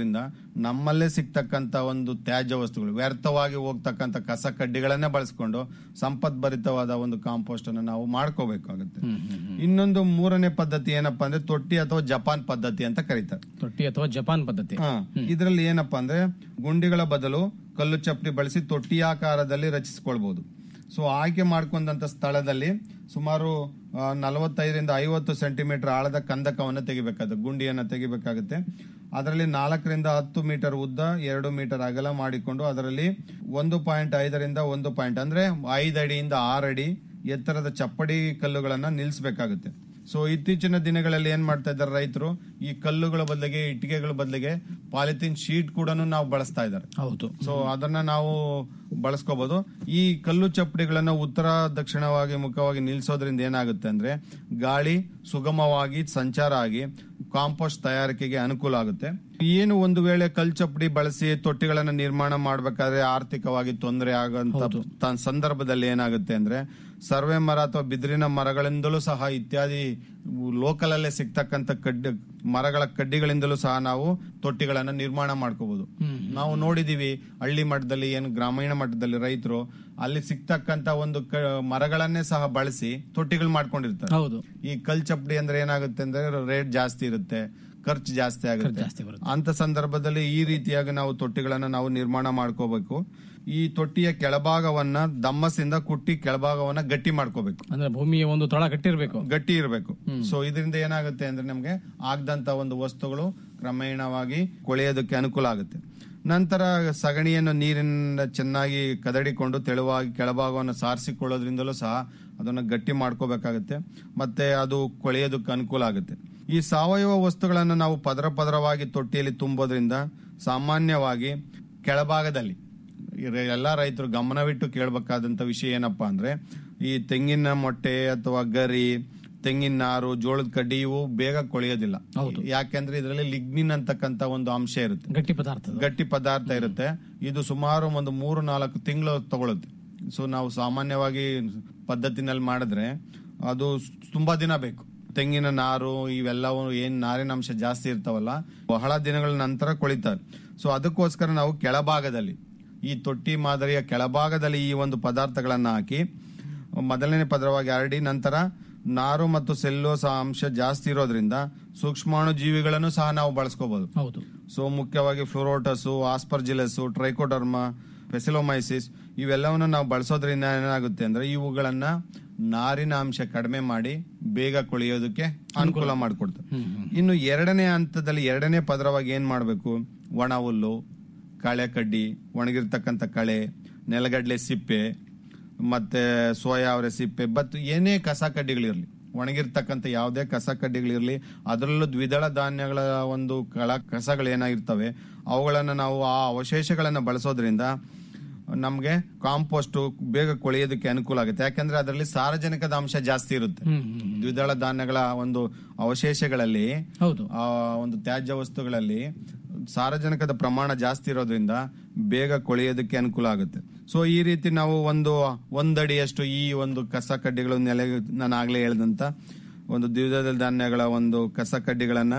ನಮ್ಮಲ್ಲೇ ಸಿಗ್ತಕ್ಕಂತ ಒಂದು ತ್ಯಾಜ್ಯ ವಸ್ತುಗಳು ವ್ಯರ್ಥವಾಗಿ ಹೋಗ್ತಕ್ಕಂತ ಕಸ ಕಡ್ಡಿಗಳನ್ನೇ ಬಳಸ್ಕೊಂಡು ಸಂಪದ್ಭರಿತವಾದ ಒಂದು ಕಾಂಪೋಸ್ಟ್ ಅನ್ನು ನಾವು ಮಾಡ್ಕೋಬೇಕಾಗುತ್ತೆ ಇನ್ನೊಂದು ಮೂರನೇ ಪದ್ಧತಿ ಏನಪ್ಪಾ ಅಂದ್ರೆ ತೊಟ್ಟಿ ಅಥವಾ ಜಪಾನ್ ಪದ್ಧತಿ ಅಂತ ಕರೀತಾರೆ ತೊಟ್ಟಿ ಅಥವಾ ಜಪಾನ್ ಪದ್ಧತಿ ಇದರಲ್ಲಿ ಏನಪ್ಪಾ ಅಂದ್ರೆ ಗುಂಡಿಗಳ ಬದಲು ಕಲ್ಲು ಚಪ್ಪಡಿ ಬಳಸಿ ತೊಟ್ಟಿ ಆಕಾರದಲ್ಲಿ ರಚಿಸಿಕೊಳ್ಬಹುದು ಸೊ ಆಯ್ಕೆ ಮಾಡ್ಕೊಂಡಂತ ಸ್ಥಳದಲ್ಲಿ ಸುಮಾರು ಆ, ನಲವತ್ತೈದರಿಂದ ಐವತ್ತು ಸೆಂಟಿಮೀಟರ್ ಆಳದ ಕಂದಕವನ್ನು ತೆಗಿಬೇಕಾಗುತ್ತೆ ಗುಂಡಿಯನ್ನು ತೆಗಿಬೇಕಾಗುತ್ತೆ ಅದರಲ್ಲಿ ನಾಲ್ಕರಿಂದ ಹತ್ತು ಮೀಟರ್ ಉದ್ದ ಎರಡು ಮೀಟರ್ ಅಗಲ ಮಾಡಿಕೊಂಡು ಅದರಲ್ಲಿ ಒಂದು ಪಾಯಿಂಟ್ ಐದರಿಂದ ಒಂದು ಪಾಯಿಂಟ್ ಅಂದ್ರೆ ಐದು ಅಡಿಯಿಂದ ಆರು ಅಡಿ ಎತ್ತರದ ಚಪ್ಪಡಿ ಕಲ್ಲುಗಳನ್ನ ನಿಲ್ಲಿಸಬೇಕಾಗುತ್ತೆ ಸೊ ಇತ್ತೀಚಿನ ದಿನಗಳಲ್ಲಿ ಏನ್ ಮಾಡ್ತಾ ಇದ್ದಾರೆ ರೈತರು ಈ ಕಲ್ಲುಗಳ ಬದಲಿಗೆ ಇಟ್ಟಿಗೆಗಳ ಬದಲಿಗೆ ಪಾಲಿಥಿನ್ ಶೀಟ್ ಕೂಡ ನಾವು ಬಳಸ್ತಾ ಇದ್ದಾರೆ ಹೌದು ಸೊ ಅದನ್ನ ನಾವು ಬಳಸ್ಕೋಬಹುದು ಈ ಕಲ್ಲು ಚಪ್ಪಡಿಗಳನ್ನ ಉತ್ತರ ದಕ್ಷಿಣವಾಗಿ ಮುಖವಾಗಿ ನಿಲ್ಸೋದ್ರಿಂದ ಏನಾಗುತ್ತೆ ಅಂದ್ರೆ ಗಾಳಿ ಸುಗಮವಾಗಿ ಸಂಚಾರ ಆಗಿ ಕಾಂಪೋಸ್ಟ್ ತಯಾರಿಕೆಗೆ ಅನುಕೂಲ ಆಗುತ್ತೆ ಏನು ಒಂದು ವೇಳೆ ಕಲ್ ಚಪ್ಪಡಿ ಬಳಸಿ ತೊಟ್ಟಿಗಳನ್ನ ನಿರ್ಮಾಣ ಮಾಡ್ಬೇಕಾದ್ರೆ ಆರ್ಥಿಕವಾಗಿ ತೊಂದರೆ ಆಗುವಂತ ತ- ಸಂದರ್ಭದಲ್ಲಿ ಏನಾಗುತ್ತೆ ಅಂದ್ರೆ ಸರ್ವೆ ಮರ ಅಥವಾ ಬಿದಿರಿನ ಮರಗಳಿಂದಲೂ ಸಹ ಇತ್ಯಾದಿ ಲೋಕಲ್ ಅಲ್ಲೇ ಸಿಗ್ತಕ್ಕಂತ ಕಡ್ಡಿ ಮರಗಳ ಕಡ್ಡಿಗಳಿಂದಲೂ ಸಹ ನಾವು ತೊಟ್ಟಿಗಳನ್ನ ನಿರ್ಮಾಣ ಮಾಡ್ಕೋಬಹುದು ನಾವು ನೋಡಿದೀವಿ ಹಳ್ಳಿ ಮಟ್ಟದಲ್ಲಿ ಏನು ಗ್ರಾಮೀಣ ಮಟ್ಟದಲ್ಲಿ ರೈತರು ಅಲ್ಲಿ ಸಿಗ್ತಕ್ಕಂತ ಒಂದು ಕ- ಮರಗಳನ್ನೇ ಸಹ ಬಳಸಿ ತೊಟ್ಟಿಗಳು ಮಾಡ್ಕೊಂಡಿರ್ತಾರೆ ಹೌದು ಈ ಕಲ್ ಚಪ್ಪಡಿ ಅಂದ್ರೆ ಏನಾಗುತ್ತೆ ಅಂದ್ರೆ ರೇಟ್ ಜಾಸ್ತಿ ಇರುತ್ತೆ ಖರ್ಚು ಜಾಸ್ತಿ ಆಗುತ್ತೆ ಅಂತ ಸಂದರ್ಭದಲ್ಲಿ ಈ ರೀತಿಯಾಗಿ ನಾವು ತೊಟ್ಟಿಗಳನ್ನ ನಾವು ನಿರ್ಮಾಣ ಮಾಡ್ಕೋಬೇಕು ಈ ತೊಟ್ಟಿಯ ಕೆಳಭಾಗವನ್ನ ದಮ್ಮಸಿಂದ ಕುಟ್ಟಿ ಕೆಳಭಾಗವನ್ನ ಗಟ್ಟಿ ಮಾಡ್ಕೋಬೇಕು ಅಂದ್ರೆ ಭೂಮಿಯ ಒಂದು ತಳ ಕಟ್ಟಿರ್ಬೇಕು ಗಟ್ಟಿ ಇರಬೇಕು ಸೊ ಇದರಿಂದ ಏನಾಗುತ್ತೆ ಅಂದ್ರೆ ನಮ್ಗೆ ಆಗದಂತ ಒಂದು ವಸ್ತುಗಳು ಕ್ರಮೇಣವಾಗಿ ಕೊಳೆಯೋದಕ್ಕೆ ಅನುಕೂಲ ಆಗುತ್ತೆ ನಂತರ ಸಗಣಿಯನ್ನು ನೀರಿನಿಂದ ಚೆನ್ನಾಗಿ ಕದಡಿಕೊಂಡು ತೆಳುವಾಗಿ ಕೆಳಭಾಗವನ್ನು ಸಾರಿಸಿಕೊಳ್ಳೋದ್ರಿಂದಲೂ ಸಹ ಅದನ್ನು ಗಟ್ಟಿ ಮಾಡ್ಕೋಬೇಕಾಗುತ್ತೆ ಮತ್ತೆ ಅದು ಕೊಳೆಯೋದಕ್ಕೆ ಅನುಕೂಲ ಆಗುತ್ತೆ ಈ ಸಾವಯವ ವಸ್ತುಗಳನ್ನು ನಾವು ಪದರ ಪದರವಾಗಿ ತೊಟ್ಟಿಯಲ್ಲಿ ತುಂಬೋದ್ರಿಂದ ಸಾಮಾನ್ಯವಾಗಿ ಕೆಳಭಾಗದಲ್ಲಿ ಇರ- ಎಲ್ಲಾ ರೈತರು ಗಮನವಿಟ್ಟು ಕೇಳಬೇಕಾದಂತ ವಿಷಯ ಏನಪ್ಪಾ ಅಂದ್ರೆ ಈ ತೆಂಗಿನ ಮೊಟ್ಟೆ ಅಥವಾ ಗರಿ ತೆಂಗಿನ ನಾರು ಜೋಳದ ಕಡ್ಡಿ ಇವು ಬೇಗ ಕೊಳೆಯೋದಿಲ್ಲ ಯಾಕೆಂದ್ರೆ ಇದರಲ್ಲಿ ಲಿಗ್ನಿನ್ ಅಂತಕ್ಕಂತ ಒಂದು ಅಂಶ ಇರುತ್ತೆ ಗಟ್ಟಿ ಪದಾರ್ಥ ಗಟ್ಟಿ ಪದಾರ್ಥ ಇರುತ್ತೆ ಇದು ಸುಮಾರು ಒಂದು ಮೂರು ನಾಲ್ಕು ತಿಂಗಳು ತಗೊಳುತ್ತೆ ಸೊ ನಾವು ಸಾಮಾನ್ಯವಾಗಿ ಪದ್ಧತಿನಲ್ಲಿ ಮಾಡಿದ್ರೆ ಅದು ಸ್- ತುಂಬಾ ದಿನ ಬೇಕು ತೆಂಗಿನ ನಾರು ಇವೆಲ್ಲವೂ ಏನ್ ನಾರಿನ ಅಂಶ ಜಾಸ್ತಿ ಇರ್ತಾವಲ್ಲ ಬಹಳ ದಿನಗಳ ನಂತರ ಕೊಳಿತವೆ ಸೊ ಅದಕ್ಕೋಸ್ಕರ ನಾವು ಕೆಳಭಾಗದಲ್ಲಿ ಈ ತೊಟ್ಟಿ ಮಾದರಿಯ ಕೆಳಭಾಗದಲ್ಲಿ ಈ ಒಂದು ಪದಾರ್ಥಗಳನ್ನ ಹಾಕಿ ಮೊದಲನೇ ಪದರವಾಗಿ ಹರಡಿ ನಂತರ ನಾರು ಮತ್ತು ಸೆಲ್ಲೋಸ ಅಂಶ ಜಾಸ್ತಿ ಇರೋದ್ರಿಂದ ಸೂಕ್ಷ್ಮಾಣು ಜೀವಿಗಳನ್ನು ಸಹ ನಾವು ಬಳಸ್ಕೋಬಹುದು ಹೌದು ಸೊ ಮುಖ್ಯವಾಗಿ ಫ್ಲೋರೋಟಸ್ ಆಸ್ಪರ್ಜಿಲಸ್ ಟ್ರೈಕೋಡರ್ಮ ಫೆಸಿಲೋಮೈಸಿಸ್ ಇವೆಲ್ಲವನ್ನು ನಾವು ಬಳಸೋದ್ರಿಂದ ಏನಾಗುತ್ತೆ ಅಂದ್ರೆ ಇವುಗಳನ್ನ ನಾರಿನ ಅಂಶ ಕಡಿಮೆ ಮಾಡಿ ಬೇಗ ಕೊಳೆಯೋದಕ್ಕೆ ಅನುಕೂಲ ಮಾಡಿಕೊಡ್ತದೆ ಇನ್ನು ಎರಡನೇ ಹಂತದಲ್ಲಿ ಎರಡನೇ ಪದರವಾಗಿ ಏನ್ ಮಾಡಬೇಕು ಒಣ ಹುಲ್ಲು ಕಳೆ ಕಡ್ಡಿ ಒಣಗಿರ್ತಕ್ಕಂಥ ಕಳೆ ನೆಲಗಡ್ಲೆ ಸಿಪ್ಪೆ ಮತ್ತೆ ಸೋಯಾ ಅವರೆ ಸಿಪ್ಪೆ ಬತ್ ಏನೇ ಕಸ ಕಡ್ಡಿಗಳಿರ್ಲಿ ಒಣಗಿರ್ತಕ್ಕಂಥ ಯಾವುದೇ ಕಸ ಕಡ್ಡಿಗಳಿರ್ಲಿ ಅದರಲ್ಲೂ ದ್ವಿದಳ ಧಾನ್ಯಗಳ ಒಂದು ಕಳ ಕಸಗಳೇನಾಗಿರ್ತವೆ ಅವುಗಳನ್ನ ನಾವು ಆ ಅವಶೇಷಗಳನ್ನ ಬಳಸೋದ್ರಿಂದ ನಮಗೆ ಕಾಂಪೋಸ್ಟ್ ಬೇಗ ಕೊಳೆಯೋದಕ್ಕೆ ಅನುಕೂಲ ಆಗುತ್ತೆ ಯಾಕಂದ್ರೆ ಅದರಲ್ಲಿ ಸಾರಜನಕದ ಅಂಶ ಜಾಸ್ತಿ ಇರುತ್ತೆ ದ್ವಿದಳ ಧಾನ್ಯಗಳ ಒಂದು ಅವಶೇಷಗಳಲ್ಲಿ ಹೌದು ಆ ಒಂದು ತ್ಯಾಜ್ಯ ವಸ್ತುಗಳಲ್ಲಿ ಸಾರಜನಕದ ಪ್ರಮಾಣ ಜಾಸ್ತಿ ಇರೋದ್ರಿಂದ ಬೇಗ ಕೊಳೆಯೋದಕ್ಕೆ ಅನುಕೂಲ ಆಗುತ್ತೆ ಸೊ ಈ ರೀತಿ ನಾವು ಒಂದು ಒಂದಡಿಯಷ್ಟು ಈ ಒಂದು ಕಸ ಕಡ್ಡಿಗಳು ನೆಲೆ ನಾನು ಆಗ್ಲೇ ಹೇಳ್ದಂತ ಒಂದು ದ್ವಿದಳ ಧಾನ್ಯಗಳ ಒಂದು ಕಸ ಕಡ್ಡಿಗಳನ್ನ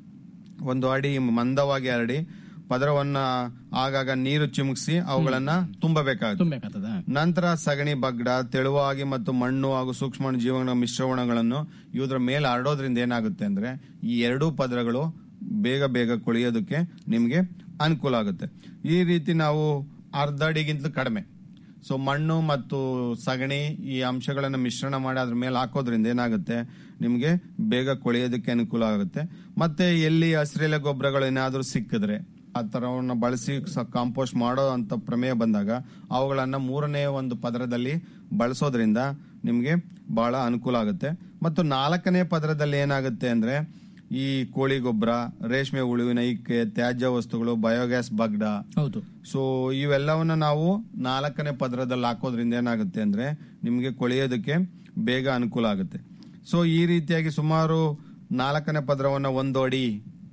ಒಂದು ಅಡಿ ಮಂದವಾಗಿ ಹರಡಿ ಪದರವನ್ನ ಆಗಾಗ ನೀರು ಚಿಮುಕಿಸಿ ಅವುಗಳನ್ನ ತುಂಬಬೇಕಾಗುತ್ತೆ ತುಂಬಬೇಕಾಗ್ತದ ನಂತರ ಸಗಣಿ ಬಗ್ಡ ತೆಳುವಾಗಿ ಮತ್ತು ಮಣ್ಣು ಹಾಗೂ ಸೂಕ್ಷ್ಮ ಜೀವನ ಮಿಶ್ರಣಗಳನ್ನು ಇವುದ್ರ ಮೇಲೆ ಹರಡೋದ್ರಿಂದ ಏನಾಗುತ್ತೆ ಅಂದ್ರೆ ಈ ಎರಡೂ ಪದರಗಳು ಬೇಗ ಬೇಗ ಕೊಳೆಯೋದಕ್ಕೆ ನಿಮ್ಗೆ ಅನುಕೂಲ ಆಗುತ್ತೆ ಈ ರೀತಿ ನಾವು ಅರ್ಧ ಅಡಿಗಿಂತಲೂ ಕಡಿಮೆ ಸೊ ಮಣ್ಣು ಮತ್ತು ಸಗಣಿ ಈ ಅಂಶಗಳನ್ನು ಮಿಶ್ರಣ ಮಾಡಿ ಅದ್ರ ಮೇಲೆ ಹಾಕೋದ್ರಿಂದ ಏನಾಗುತ್ತೆ ನಿಮ್ಗೆ ಬೇಗ ಕೊಳೆಯೋದಕ್ಕೆ ಅನುಕೂಲ ಆಗುತ್ತೆ ಮತ್ತೆ ಎಲ್ಲಿ ಹಸಿರೆಲೆ ಗೊಬ್ಬರಗಳು ಏನಾದ್ರೂ ಸಿಕ್ಕಿದ್ರೆ ಆ ತರವನ್ನ ಬಳಸಿ ಕಾಂಪೋಸ್ಟ್ ಮಾಡೋ ಅಂತ ಪ್ರಮೇಯ ಬಂದಾಗ ಅವುಗಳನ್ನ ಮೂರನೇ ಒಂದು ಪದರದಲ್ಲಿ ಬಳಸೋದ್ರಿಂದ ನಿಮ್ಗೆ ಬಹಳ ಅನುಕೂಲ ಆಗುತ್ತೆ ಮತ್ತು ನಾಲ್ಕನೇ ಪದರದಲ್ಲಿ ಏನಾಗುತ್ತೆ ಅಂದ್ರೆ ಈ ಕೋಳಿ ಗೊಬ್ಬರ ರೇಷ್ಮೆ ಹುಳುವಿನ ಇಕ್ಕೆ ತ್ಯಾಜ್ಯ ವಸ್ತುಗಳು ಬಯೋಗ್ಯಾಸ್ ಬಗ್ಡ ಹೌದು ಸೊ ಇವೆಲ್ಲವನ್ನ ನಾವು ನಾಲ್ಕನೇ ಪದರದಲ್ಲಿ ಹಾಕೋದ್ರಿಂದ ಏನಾಗುತ್ತೆ ಅಂದ್ರೆ ನಿಮ್ಗೆ ಕೊಳೆಯೋದಕ್ಕೆ ಬೇಗ ಅನುಕೂಲ ಆಗುತ್ತೆ ಸೊ ಈ ರೀತಿಯಾಗಿ ಸುಮಾರು ನಾಲ್ಕನೇ ಪದರವನ್ನ ಒಂದು ಅಡಿ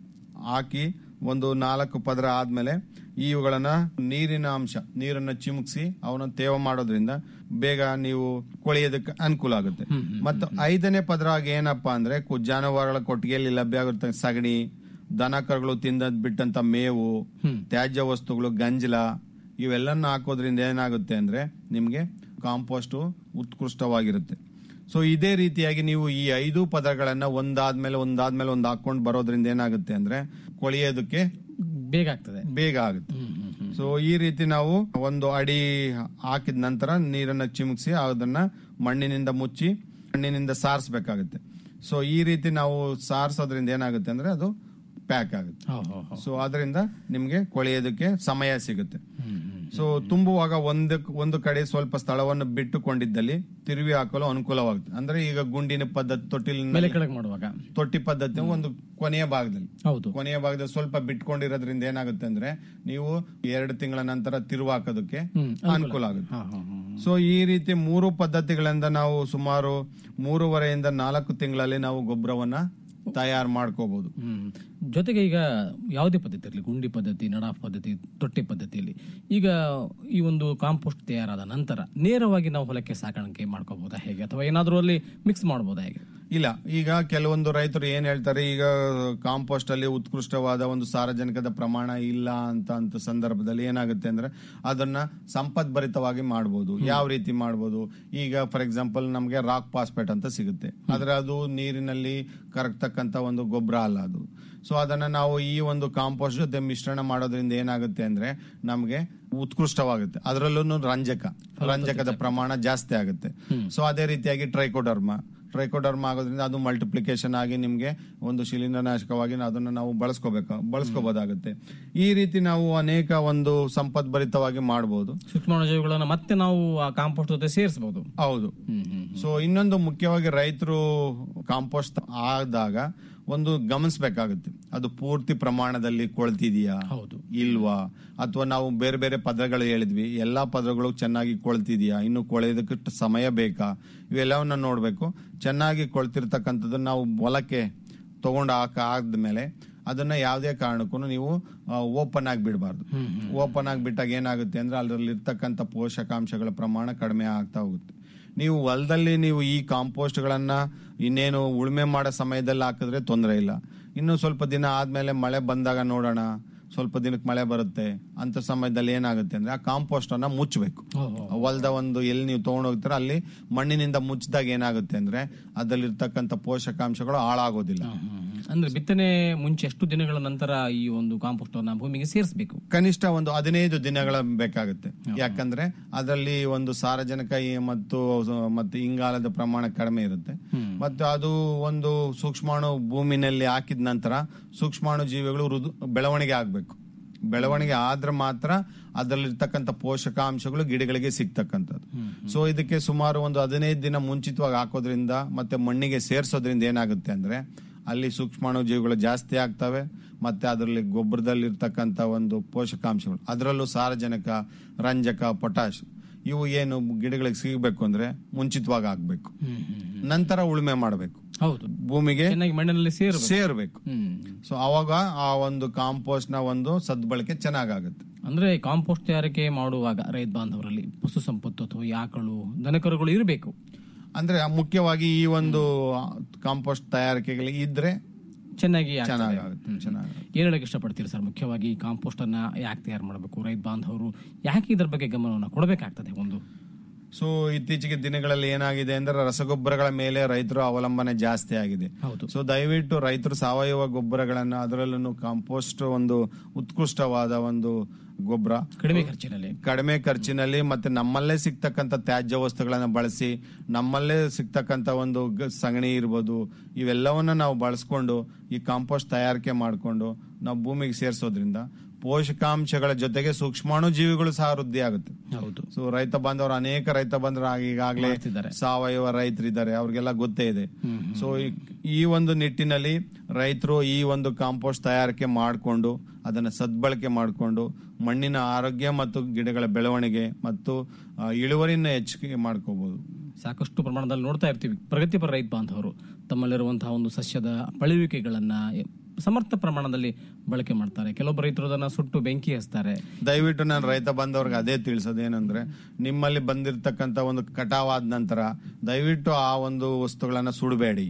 ಹಾಕಿ ಒಂದು ನಾಲ್ಕು ಪದರ ಆದ್ಮೇಲೆ ಇವುಗಳನ್ನ ನೀರಿನ ಅಂಶ ನೀರನ್ನ ಚಿಮುಕಿಸಿ ಅವನ್ನ ತೇವ ಮಾಡೋದ್ರಿಂದ ಬೇಗ ನೀವು ಕೊಳೆಯೋದಕ್ಕೆ ಅನುಕೂಲ ಆಗುತ್ತೆ ಮತ್ತು ಐದನೇ ಪದರ ಆಗಿ ಏನಪ್ಪಾ ಅಂದ್ರೆ ಕು- ಜಾನುವಾರುಗಳ ಕೊಟ್ಟಿಗೆಯಲ್ಲಿ ಲಭ್ಯ ಆಗಿರ್ತಕ್ಕ ಸಗಣಿ ದನ ಕರುಗಳು ತಿಂದದ್ ಬಿಟ್ಟಂತ ಮೇವು ತ್ಯಾಜ್ಯ ವಸ್ತುಗಳು ಗಂಜಲ ಇವೆಲ್ಲನ್ನ ಹಾಕೋದ್ರಿಂದ ಏನಾಗುತ್ತೆ ಅಂದ್ರೆ ನಿಮ್ಗೆ ಕಾಂಪೋಸ್ಟ್ ಉತ್ಕೃಷ್ಟವಾಗಿರುತ್ತೆ ಸೊ ಇದೇ ರೀತಿಯಾಗಿ ನೀವು ಈ ಐದು ಪದಗಳನ್ನ ಒಂದಾದ್ಮೇಲೆ ಒಂದಾದ್ಮೇಲೆ ಒಂದ್ ಹಾಕೊಂಡು ಬರೋದ್ರಿಂದ ಏನಾಗುತ್ತೆ ಅಂದ್ರೆ ಕೊಳೆಯೋದಕ್ಕೆ ಬೇಗ ಆಗ್ತದೆ ಬೇಗ ಆಗುತ್ತೆ ಸೊ ಈ ರೀತಿ ನಾವು ಒಂದು ಅಡಿ ಹಾಕಿದ ನಂತರ ನೀರನ್ನ ಚಿಮುಕ್ಸಿ ಅದನ್ನ ಮಣ್ಣಿನಿಂದ ಮುಚ್ಚಿ ಮಣ್ಣಿನಿಂದ ಸಾರಿಸಬೇಕಾಗುತ್ತೆ ಸೊ ಈ ರೀತಿ ನಾವು ಸಾರಿಸೋದ್ರಿಂದ ಏನಾಗುತ್ತೆ ಅಂದ್ರೆ ಅದು ಪ್ಯಾಕ್ ಆಗುತ್ತೆ ಸೊ ಅದರಿಂದ ನಿಮ್ಗೆ ಕೊಳೆಯೋದಕ್ಕೆ ಸಮಯ ಸಿಗುತ್ತೆ ಸೊ ತುಂಬುವಾಗ ಒಂದು ಒಂದು ಕಡೆ ಸ್ವಲ್ಪ ಸ್ಥಳವನ್ನು ಬಿಟ್ಟುಕೊಂಡಿದ್ದಲ್ಲಿ ತಿರುವಿ ಹಾಕಲು ಅನುಕೂಲವಾಗುತ್ತೆ ಅಂದ್ರೆ ಈಗ ಗುಂಡಿನ ಪದ್ಧತಿ ಮೇಲೆ ತೊಟ್ಟಿಲಿನ ಕೆಳಗೆ ಮಾಡುವಾಗ ತೊಟ್ಟಿ ಪದ್ಧತಿ ಒಂದು ಕೊನೆಯ ಭಾಗದಲ್ಲಿ ಹೌದು ಕೊನೆಯ ಭಾಗದಲ್ಲಿ ಸ್ವಲ್ಪ ಬಿಟ್ಕೊಂಡಿರೋದ್ರಿಂದ ಏನಾಗುತ್ತೆ ಅಂದ್ರೆ ನೀವು ಎರಡು ತಿಂಗಳ ನಂತರ ತಿರುವು ಹಾಕೋದಕ್ಕೆ ಅನುಕೂಲ ಆಗುತ್ತೆ ಸೊ ಈ ರೀತಿ ಮೂರು ಪದ್ಧತಿಗಳಿಂದ ನಾವು ಸುಮಾರು ಮೂರುವರೆಯಿಂದ ನಾಲ್ಕು ತಿಂಗಳಲ್ಲಿ ನಾವು ಗೊಬ್ಬರವನ್ನ ತಯಾರು ಮಾಡ್ಕೋಬಹುದು ಹ್ಮ್. ಜೊತೆಗೆ ಈಗ ಯಾವುದೇ ಪದ್ಧತಿ ಇರಲಿ ಗುಂಡಿ ಪದ್ಧತಿ ನಡಾಫ್ ಪದ್ಧತಿ ತೊಟ್ಟಿ ಪದ್ಧತಿಯಲ್ಲಿ ಈಗ ಈ ಒಂದು ಕಾಂಪೋಸ್ಟ್ ತಯಾರಾದ ನಂತರ ನೇರವಾಗಿ ನಾವು ಹೊಲಕ್ಕೆ ಸಾಕಾಣಿಕೆ ಮಾಡ್ಕೋಬಹುದಾ ಹೇಗೆ ಅಥವಾ ಏನಾದರೂ ಅಲ್ಲಿ ಮಿಕ್ಸ್ ಮಾಡಬಹುದಾ ಹೇಗೆ ಇಲ್ಲ ಈಗ ಕೆಲವೊಂದು ರೈತರು ಏನ್ ಹೇಳ್ತಾರೆ ಈಗ ಕಾಂಪೋಸ್ಟ್ ಅಲ್ಲಿ ಉತ್ಕೃಷ್ಟವಾದ ಒಂದು ಸಾರಜನಕದ ಪ್ರಮಾಣ ಇಲ್ಲ ಅಂತ ಅಂತ ಸಂದರ್ಭದಲ್ಲಿ ಏನಾಗುತ್ತೆ ಅಂದ್ರೆ ಅದನ್ನ ಸಂಪದ್ಭರಿತವಾಗಿ ಮಾಡಬಹುದು ಯಾವ ರೀತಿ ಮಾಡಬಹುದು ಈಗ ಫಾರ್ ಎಕ್ಸಾಂಪಲ್ ನಮಗೆ ರಾಕ್ ಪಾಸ್ಪೇಟ್ ಅಂತ ಸಿಗುತ್ತೆ ಆದ್ರೆ ಅದು ನೀರಿನಲ್ಲಿ ಕರಗ್ತಕ್ಕಂತ ಒಂದು ಗೊಬ್ಬರ ಅಲ್ಲ ಅದು ಸೊ ಅದನ್ನ ನಾವು ಈ ಒಂದು ಕಾಂಪೋಸ್ಟ್ ಜೊತೆ ಮಿಶ್ರಣ ಮಾಡೋದ್ರಿಂದ ಏನಾಗುತ್ತೆ ಅಂದ್ರೆ ನಮಗೆ ಉತ್ಕೃಷ್ಟವಾಗುತ್ತೆ ಅದರಲ್ಲೂ ರಂಜಕ ರಂಜಕದ ಪ್ರಮಾಣ ಜಾಸ್ತಿ ಆಗುತ್ತೆ ಸೊ ಅದೇ ರೀತಿಯಾಗಿ ಟ್ರೈಕೋಡರ್ಮ ಟ್ರೈಕೋಡರ್ಮ ಆಗೋದ್ರಿಂದ ಅದು ಮಲ್ಟಿಪ್ಲಿಕೇಶನ್ ಆಗಿ ನಿಮ್ಗೆ ಒಂದು ಶಿಲೀಂಧ್ರನಾಶಕವಾಗಿ ಅದನ್ನ ನಾವು ಬಳಸ್ಕೋಬೇಕು ಬಳಸ್ಕೋಬಹುದಾಗುತ್ತೆ ಈ ರೀತಿ ನಾವು ಅನೇಕ ಒಂದು ಸಂಪದ್ಭರಿತವಾಗಿ ಮಾಡಬಹುದು ಸೂಕ್ಷ್ಮಾಣುಜೀವಿಗಳನ್ನ ಮತ್ತೆ ನಾವು ಆ ಕಾಂಪೋಸ್ಟ್ ಜೊತೆ ಸೇರಿಸಬಹುದು ಹೌದು ಸೊ ಇನ್ನೊಂದು ಮುಖ್ಯವಾಗಿ ರೈತರು ಕಾಂಪೋಸ್ಟ್ ಆದಾಗ ಒಂದು ಗಮನಿಸಬೇಕಾಗುತ್ತೆ ಅದು ಪೂರ್ತಿ ಪ್ರಮಾಣದಲ್ಲಿ ಕೊಳ್ತಿದೆಯಾ ಹೌದು ಇಲ್ವಾ ಅಥವಾ ನಾವು ಬೇರೆ ಬೇರೆ ಪದಗಳು ಹೇಳಿದ್ವಿ ಎಲ್ಲಾ ಪದಗಳು ಚೆನ್ನಾಗಿ ಕೊಳ್ತಿದ್ಯಾ ಇನ್ನು ಕೊಳೆಯೋದಕ್ಕೆ ಟ- ಸಮಯ ಬೇಕಾ ಇವೆಲ್ಲವನ್ನ ನೋಡ್ಬೇಕು ಚೆನ್ನಾಗಿ ಕೊಳ್ತಿರ್ತಕ್ಕಂಥದ್ದು ನಾವು ಹೊಲಕ್ಕೆ ತಗೊಂಡು ಹಾಕ ಆದ್ಮೇಲೆ ಅದನ್ನ ಯಾವುದೇ ಕಾರಣಕ್ಕೂ ನೀವು ಓಪನ್ ಆಗಿ ಬಿಡಬಾರ್ದು ಓಪನ್ ಆಗಿ ಬಿಟ್ಟಾಗ ಏನಾಗುತ್ತೆ ಅಂದ್ರೆ ಅದರಲ್ಲಿ ಇರ್ತಕ್ಕಂಥ ಪೋಷಕಾಂಶಗಳ ಪ್ರಮಾಣ ಕಡಿಮೆ ಆಗ್ತಾ ಹೋಗುತ್ತೆ ನೀವು ಹೊಲದಲ್ಲಿ ನೀವು ಈ ಕಾಂಪೋಸ್ಟ್ ಗಳನ್ನ ಇನ್ನೇನು ಉಳುಮೆ ಮಾಡೋ ಸಮಯದಲ್ಲಿ ಹಾಕಿದ್ರೆ ತೊಂದರೆ ಇಲ್ಲ ಇನ್ನು ಸ್ವಲ್ಪ ದಿನ ಆದ್ಮೇಲೆ ಮಳೆ ಬಂದಾಗ ನೋಡೋಣ ಸ್ವಲ್ಪ ದಿನಕ್ಕೆ ಮಳೆ ಬರುತ್ತೆ ಅಂತ ಸಮಯದಲ್ಲಿ ಏನಾಗುತ್ತೆ ಅಂದ್ರೆ ಆ ಕಾಂಪೋಸ್ಟ್ ಅನ್ನ ಮುಚ್ಚಬೇಕು ಹೊಲದ ಒಂದು ಎಲ್ಲಿ ನೀವು ತಗೊಂಡು ಹೋಗ್ತೀರ ಅಲ್ಲಿ ಮಣ್ಣಿನಿಂದ ಮುಚ್ಚಿದಾಗ ಏನಾಗುತ್ತೆ ಅಂದ್ರೆ ಅದರಲ್ಲಿರ್ತಕ್ಕಂಥ ಪೋಷಕಾಂಶಗಳು ಹಾಳಾಗೋದಿಲ್ಲ ಅಂದ್ರೆ ಬಿತ್ತನೆ ಮುಂಚೆ ಎಷ್ಟು ದಿನಗಳ ನಂತರ ಈ ಒಂದು ಕಾಂಪೋಸ್ಟ್ ಅನ್ನ ಭೂಮಿಗೆ ಸೇರಿಸಬೇಕು ಕನಿಷ್ಠ ಒಂದು ಹದಿನೈದು ದಿನಗಳ ಬೇಕಾಗುತ್ತೆ ಯಾಕಂದ್ರೆ ಅದರಲ್ಲಿ ಒಂದು ಸಾರಜನಕ ಈ ಮತ್ತು ಮತ್ತು ಇಂಗಾಲದ ಪ್ರಮಾಣ ಕಡಿಮೆ ಇರುತ್ತೆ ಮತ್ತು ಅದು ಒಂದು ಸೂಕ್ಷ್ಮಾಣು ಭೂಮಿನಲ್ಲಿ ಹಾಕಿದ ನಂತರ ಸೂಕ್ಷ್ಮಾಣು ಜೀವಿಗಳು ಋದು ಬೆಳವಣಿಗೆ ಆಗ್ಬೇಕು ಬೆಳವಣಿಗೆ ಆದ್ರೆ ಮಾತ್ರ ಅದರಲ್ಲಿರ್ತಕ್ಕಂಥ ಪೋಷಕಾಂಶಗಳು ಗಿಡಗಳಿಗೆ ಸಿಗ್ತಕ್ಕಂಥದ್ದು ಸೊ ಇದಕ್ಕೆ ಸುಮಾರು ಒಂದು ಹದಿನೈದು ದಿನ ಮುಂಚಿತವಾಗಿ ಹಾಕೋದ್ರಿಂದ ಮತ್ತೆ ಮಣ್ಣಿಗೆ ಸೇರಿಸೋದ್ರಿಂದ ಏನಾಗುತ್ತೆ ಅಂದ್ರೆ ಅಲ್ಲಿ ಸೂಕ್ಷ್ಮಾಣು ಜೀವಿಗಳು ಜಾಸ್ತಿ ಆಗ್ತವೆ ಮತ್ತೆ ಅದರಲ್ಲಿ ಗೊಬ್ಬರದಲ್ಲಿ ಇರ್ತಕ್ಕಂಥ ಒಂದು ಪೋಷಕಾಂಶಗಳು ಅದರಲ್ಲೂ ಸಾರಜನಕ ರಂಜಕ ಪೊಟ್ಯಾಶ್ ಇವು ಏನು ಗಿಡಗಳಿಗೆ ಸಿಗಬೇಕು ಅಂದ್ರೆ ಮುಂಚಿತವಾಗಿ ಆಗ್ಬೇಕು ನಂತರ ಉಳುಮೆ ಮಾಡಬೇಕು ಹೌದು ಭೂಮಿಗೆ ಚೆನ್ನಾಗಿ ಮಣ್ಣಿನಲ್ಲಿ ಸೇರಬೇಕು ಸೇರ್ಬೇಕು ಸೊ ಅವಾಗ ಆ ಒಂದು ಕಾಂಪೋಸ್ಟ್ ನ ಒಂದು ಸದ್ಬಳಕೆ ಚೆನ್ನಾಗಾಗುತ್ತೆ ಅಂದ್ರೆ ಕಾಂಪೋಸ್ಟ್ ತಯಾರಿಕೆ ಮಾಡುವಾಗ ರೈತ ಬಾಂಧವರಲ್ಲಿ ಪಶು ಸಂಪತ್ತು ಅಥವಾ ಈ ಆಕಳು ದನಕರುಗಳು ಇರಬೇಕು ಅಂದ್ರೆ ಮುಖ್ಯವಾಗಿ ಈ ಒಂದು ಕಾಂಪೋಸ್ಟ್ ತಯಾರಿಕೆಗಳಿಗೆ ಇದ್ರೆ ಚೆನ್ನಾಗಿ ಆಗ್ತದೆ. ಚೆನ್ನಾಗಾಗುತ್ತೆ ಚೆನ್ನಾಗಿ ಏನ್ ಹೇಳಕ್ ಇಷ್ಟಪಡ್ತೀರಿ ಸರ್ ಮುಖ್ಯವಾಗಿ ಈ ಕಾಂಪೋಸ್ಟ್ ಅನ್ನ ಯಾಕೆ ತಯಾರು ಮಾಡಬೇಕು ರೈತ ಬಾಂಧವರು ಯಾಕೆ ಇದ್ರ ಬಗ್ಗೆ ಗಮನವನ್ನು ಕೊಡಬೇಕಾಗ್ತದೆ ಒಂದು ಸೊ ಇತ್ತೀಚೆಗೆ ದಿನಗಳಲ್ಲಿ ಏನಾಗಿದೆ ಅಂದ್ರೆ ರಸಗೊಬ್ಬರಗಳ ಮೇಲೆ ರೈತರ ಅವಲಂಬನೆ ಜಾಸ್ತಿ ಆಗಿದೆ ಹೌದು ಸೊ ದಯವಿಟ್ಟು ರೈತರು ಸಾವಯವ ಗೊಬ್ಬರಗಳನ್ನ ಅದರಲ್ಲೂ ಕಾಂಪೋಸ್ಟ್ ಒಂದು ಉತ್ಕೃಷ್ಟವಾದ ಒಂದು ಗೊಬ್ಬರ ಕಡಿಮೆ ಖರ್ಚಿನಲ್ಲಿ ಕಡಿಮೆ ಖರ್ಚಿನಲ್ಲಿ ಮತ್ತೆ ನಮ್ಮಲ್ಲೇ ಸಿಗ್ತಕ್ಕಂಥ ತ್ಯಾಜ್ಯ ವಸ್ತುಗಳನ್ನ ಬಳಸಿ ನಮ್ಮಲ್ಲೇ ಸಿಗ್ತಕ್ಕಂಥ ಒಂದು ಗ- ಸಗಣಿ ಇರ್ಬೋದು ಇವೆಲ್ಲವನ್ನ ನಾವು ಬಳಸ್ಕೊಂಡು ಈ ಕಾಂಪೋಸ್ಟ್ ತಯಾರಿಕೆ ಮಾಡಿಕೊಂಡು ನಾವು ಭೂಮಿಗೆ ಸೇರಿಸೋದ್ರಿಂದ ಪೋಷಕಾಂಶಗಳ ಜೊತೆಗೆ ಸೂಕ್ಷ್ಮಾಣು ಜೀವಿಗಳು ಸಹ ವೃದ್ಧಿ ಆಗುತ್ತೆ ಹೌದು ಸೊ ರೈತ ಬಾಂಧವರು ಅನೇಕ ರೈತ ಬಾಂಧವರು ಈಗಾಗಲೇ ಮಾಡ್ತಿದ್ದಾರೆ. ಸಾವಯವ ರೈತರಿದ್ದಾರೆ ಅವ್ರಿಗೆಲ್ಲ ಗೊತ್ತೇ ಇದೆ ಸೊ ಈ- ಈ ಒಂದು ನಿಟ್ಟಿನಲ್ಲಿ ರೈತರು ಈ ಒಂದು ಕಾಂಪೋಸ್ಟ್ ತಯಾರಿಕೆ ಮಾಡಿಕೊಂಡು ಅದನ್ನ ಸದ್ಬಳಕೆ ಮಾಡಿಕೊಂಡು ಮಣ್ಣಿನ ಆರೋಗ್ಯ ಮತ್ತು ಗಿಡಗಳ ಬೆಳವಣಿಗೆ ಮತ್ತು ಆ, ಇಳುವರಿನ ಹೆಚ್ಚಿಗೆ ಮಾಡ್ಕೋಬಹುದು ಸಾಕಷ್ಟು ಪ್ರಮಾಣದಲ್ಲಿ ನೋಡ್ತಾ ಇರ್ತೀವಿ ಪ್ರಗತಿಪರ ರೈತ ಬಾಂಧವರು ತಮ್ಮಲ್ಲಿರುವಂತಹ ಒಂದು ಸಸ್ಯದ ಪಳುವಿಕೆಗಳನ್ನ ಸಮರ್ಥ ಪ್ರಮಾಣದಲ್ಲಿ ಬಳಕೆ ಮಾಡ್ತಾರೆ ಕೆಲವೊಬ್ಬ ರೈತರು ಅದನ್ನ ಸುಟ್ಟು ಬೆಂಕಿ ಹಚ್ತಾರೆ ದಯವಿಟ್ಟು ನಾನು ರೈತ ಬಾಂಧವ್ರಿಗೆ ಅದೇ ತಿಳಿಸೋದೇನಂದ್ರೆ ನಿಮ್ಮಲ್ಲಿ ಬಂದಿರತಕ್ಕಂತ ಒಂದು ಕಟಾವಾದ ನಂತರ ದಯವಿಟ್ಟು ಆ ಒಂದು ವಸ್ತುಗಳನ್ನ ಸುಡಬೇಡಿ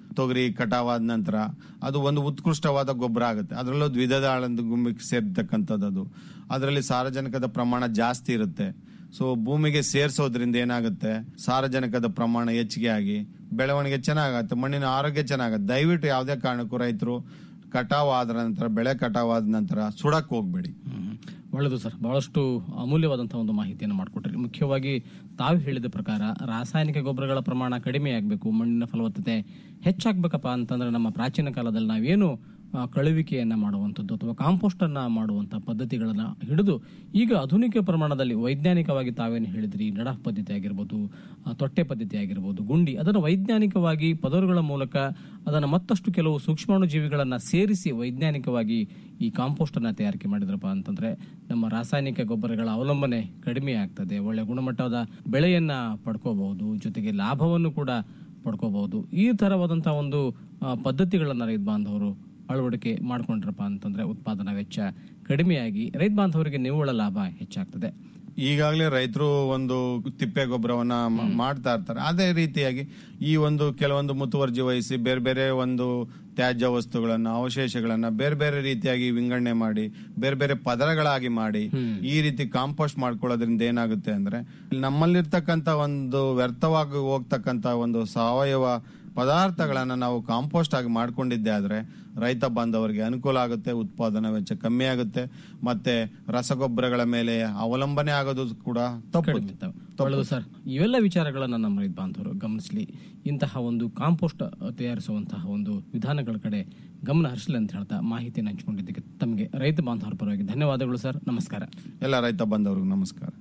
ತೊಗರಿ ಕಟಾವಾದ ನಂತರ ಅದು ಒಂದು ಉತ್ಕೃಷ್ಟವಾದ ಗೊಬ್ಬರ ಆಗುತ್ತೆ ಅದರಲ್ಲೂ ದ್ವಿಧದ ಆಳಂದು ಗುಂಬಿಗೆ ಸೇರ್ತಕ್ಕಂಥದ್ದು ಅದು ಅದರಲ್ಲಿ ಸಾರಜನಕದ ಪ್ರಮಾಣ ಜಾಸ್ತಿ ಇರುತ್ತೆ ಸೊ ಭೂಮಿಗೆ ಸೇರಿಸೋದ್ರಿಂದ ಏನಾಗುತ್ತೆ ಸಾರಜನಕದ ಪ್ರಮಾಣ ಹೆಚ್ಚಿಗೆ ಆಗಿ ಬೆಳವಣಿಗೆ ಚೆನ್ನಾಗತ್ತೆ ಮಣ್ಣಿನ ಆರೋಗ್ಯ ಚೆನ್ನಾಗತ್ತೆ ದಯವಿಟ್ಟು ಯಾವುದೇ ಕಾರಣಕ್ಕೂ ರೈತರು ಕಟಾವ್ ಆದ ನಂತರ ಬೆಳೆ ಕಟಾವಾದ ನಂತರ ಸುಡಕ್ ಹೋಗ್ಬೇಡಿ ಒಳ್ಳೆಯದು ಸರ್ ಬಹಳಷ್ಟು ಅಮೂಲ್ಯವಾದಂತಹ ಒಂದು ಮಾಹಿತಿಯನ್ನು ಮಾಡಿಕೊಟ್ರಿ ಮುಖ್ಯವಾಗಿ ತಾವು ಹೇಳಿದ ಪ್ರಕಾರ ರಾಸಾಯನಿಕ ಗೊಬ್ಬರಗಳ ಪ್ರಮಾಣ ಕಡಿಮೆ ಆಗಬೇಕು ಮಣ್ಣಿನ ಫಲವತ್ತತೆ ಹೆಚ್ಚಾಗಬೇಕಪ್ಪ ಅಂತಂದ್ರೆ ನಮ್ಮ ಪ್ರಾಚೀನ ಕಾಲದಲ್ಲಿ ನಾವೇನು ಆ, ಕಳುವಿಕೆಯನ್ನ ಮಾಡುವಂಥದ್ದು ಅಥವಾ ಕಾಂಪೋಸ್ಟ್ ಅನ್ನ ಮಾಡುವಂಥ ಪದ್ಧತಿಗಳನ್ನ ಹಿಡಿದು ಈಗ ಆಧುನಿಕ ಪ್ರಮಾಣದಲ್ಲಿ ವೈಜ್ಞಾನಿಕವಾಗಿ ತಾವೇನು ಹೇಳಿದ್ರಿ ನಡ ಪದ್ಧತಿ ಆಗಿರ್ಬೋದು ಆ, ತೊಟ್ಟೆ ಪದ್ಧತಿ ಆಗಿರ್ಬೋದು ಗುಂಡಿ ಅದನ್ನು ವೈಜ್ಞಾನಿಕವಾಗಿ ಪದರುಗಳ ಮೂಲಕ ಅದನ್ನು ಮತ್ತಷ್ಟು ಕೆಲವು ಸೂಕ್ಷ್ಮಾಣು ಜೀವಿಗಳನ್ನ ಸೇರಿಸಿ ವೈಜ್ಞಾನಿಕವಾಗಿ ಈ ಕಾಂಪೋಸ್ಟ್ ಅನ್ನ ತಯಾರಿಕೆ ಮಾಡಿದ್ರಪ್ಪ ಅಂತಂದ್ರೆ ನಮ್ಮ ರಾಸಾಯನಿಕ ಗೊಬ್ಬರಗಳ ಅವಲಂಬನೆ ಕಡಿಮೆ ಆಗ್ತದೆ ಒಳ್ಳೆ ಗುಣಮಟ್ಟದ ಬೆಳೆಯನ್ನ ಪಡ್ಕೋಬಹುದು ಜೊತೆಗೆ ಲಾಭವನ್ನು ಕೂಡ ಪಡ್ಕೋಬಹುದು ಈ ತರವಾದಂತಹ ಒಂದು ಆ, ಪದ್ಧತಿಗಳನ್ನ ರೈತ ಬಾಂಧವರು ಅಳವಡಿಕೆ ಮಾಡ್ಕೊಂಡ್ರಪ್ಪ ಅಂತಂದ್ರೆ ಉತ್ಪಾದನಾ ವೆಚ್ಚ ಕಡಿಮೆಯಾಗಿ ರೈತ ಬಾಂಧವರಿಗೆ ನಿವ್ವಳ ಲಾಭ ಹೆಚ್ಚಾಗ್ತದೆ ಈಗಾಗಲೇ ರೈತರು ಒಂದು ತಿಪ್ಪೆ ಗೊಬ್ಬರವನ್ನ ಮ- ಮಾಡ್ತಾ ಇರ್ತಾರೆ ಅದೇ ರೀತಿಯಾಗಿ ಈ ಒಂದು ಕೆಲವೊಂದು ಮುತುವರ್ಜಿ ವಹಿಸಿ ಬೇರೆ ಬೇರೆ ಒಂದು ತ್ಯಾಜ್ಯ ವಸ್ತುಗಳನ್ನ ಅವಶೇಷಗಳನ್ನ ಬೇರೆ ಬೇರೆ ರೀತಿಯಾಗಿ ವಿಂಗಡಣೆ ಮಾಡಿ ಬೇರೆ ಬೇರೆ ಪದರಗಳಾಗಿ ಮಾಡಿ ಈ ರೀತಿ ಕಾಂಪೋಸ್ಟ್ ಮಾಡ್ಕೊಳ್ಳೋದ್ರಿಂದ ಏನಾಗುತ್ತೆ ಅಂದ್ರೆ ನಮ್ಮಲ್ಲಿರ್ತಕ್ಕಂತ ಒಂದು ವ್ಯರ್ಥವಾಗಿ ಹೋಗ್ತಕ್ಕಂತ ಒಂದು ಸಾವಯವ ಪದಾರ್ಥಗಳನ್ನ ನಾವು ಕಾಂಪೋಸ್ಟ್ ಆಗಿ ಮಾಡ್ಕೊಂಡಿದ್ದೆ ಆದ್ರೆ ರೈತ ಬಾಂಧವರಿಗೆ ಅನುಕೂಲ ಆಗುತ್ತೆ ಉತ್ಪಾದನಾ ವೆಚ್ಚ ಕಮ್ಮಿ ಆಗುತ್ತೆ ಮತ್ತೆ ರಸಗೊಬ್ಬರಗಳ ಮೇಲೆ ಅವಲಂಬನೆ ಆಗೋದು ಕೂಡ ತಪ್ಪುತ್ತೆ ಒಳ್ಳೆಯದು ಸರ್ ಇವೆಲ್ಲ ವಿಚಾರಗಳನ್ನ ನಮ್ಮ ರೈತ ಬಾಂಧವರು ಗಮನಿಸಲಿ ಇಂತಹ ಒಂದು ಕಾಂಪೋಸ್ಟ್ ತಯಾರಿಸುವಂತಹ ಒಂದು ವಿಧಾನಗಳ ಕಡೆ ಗಮನ ಹರಿಸಲಿ ಅಂತ ಹೇಳ್ತಾ ಮಾಹಿತಿಯನ್ನು ಹಂಚಿಕೊಂಡಿದ್ದಕ್ಕೆ ತಮಗೆ ರೈತ ಬಾಂಧವರ ಪರವಾಗಿ ಧನ್ಯವಾದಗಳು ಸರ್ ನಮಸ್ಕಾರ ಎಲ್ಲ ರೈತ ಬಾಂಧವರಿಗೆ ನಮಸ್ಕಾರ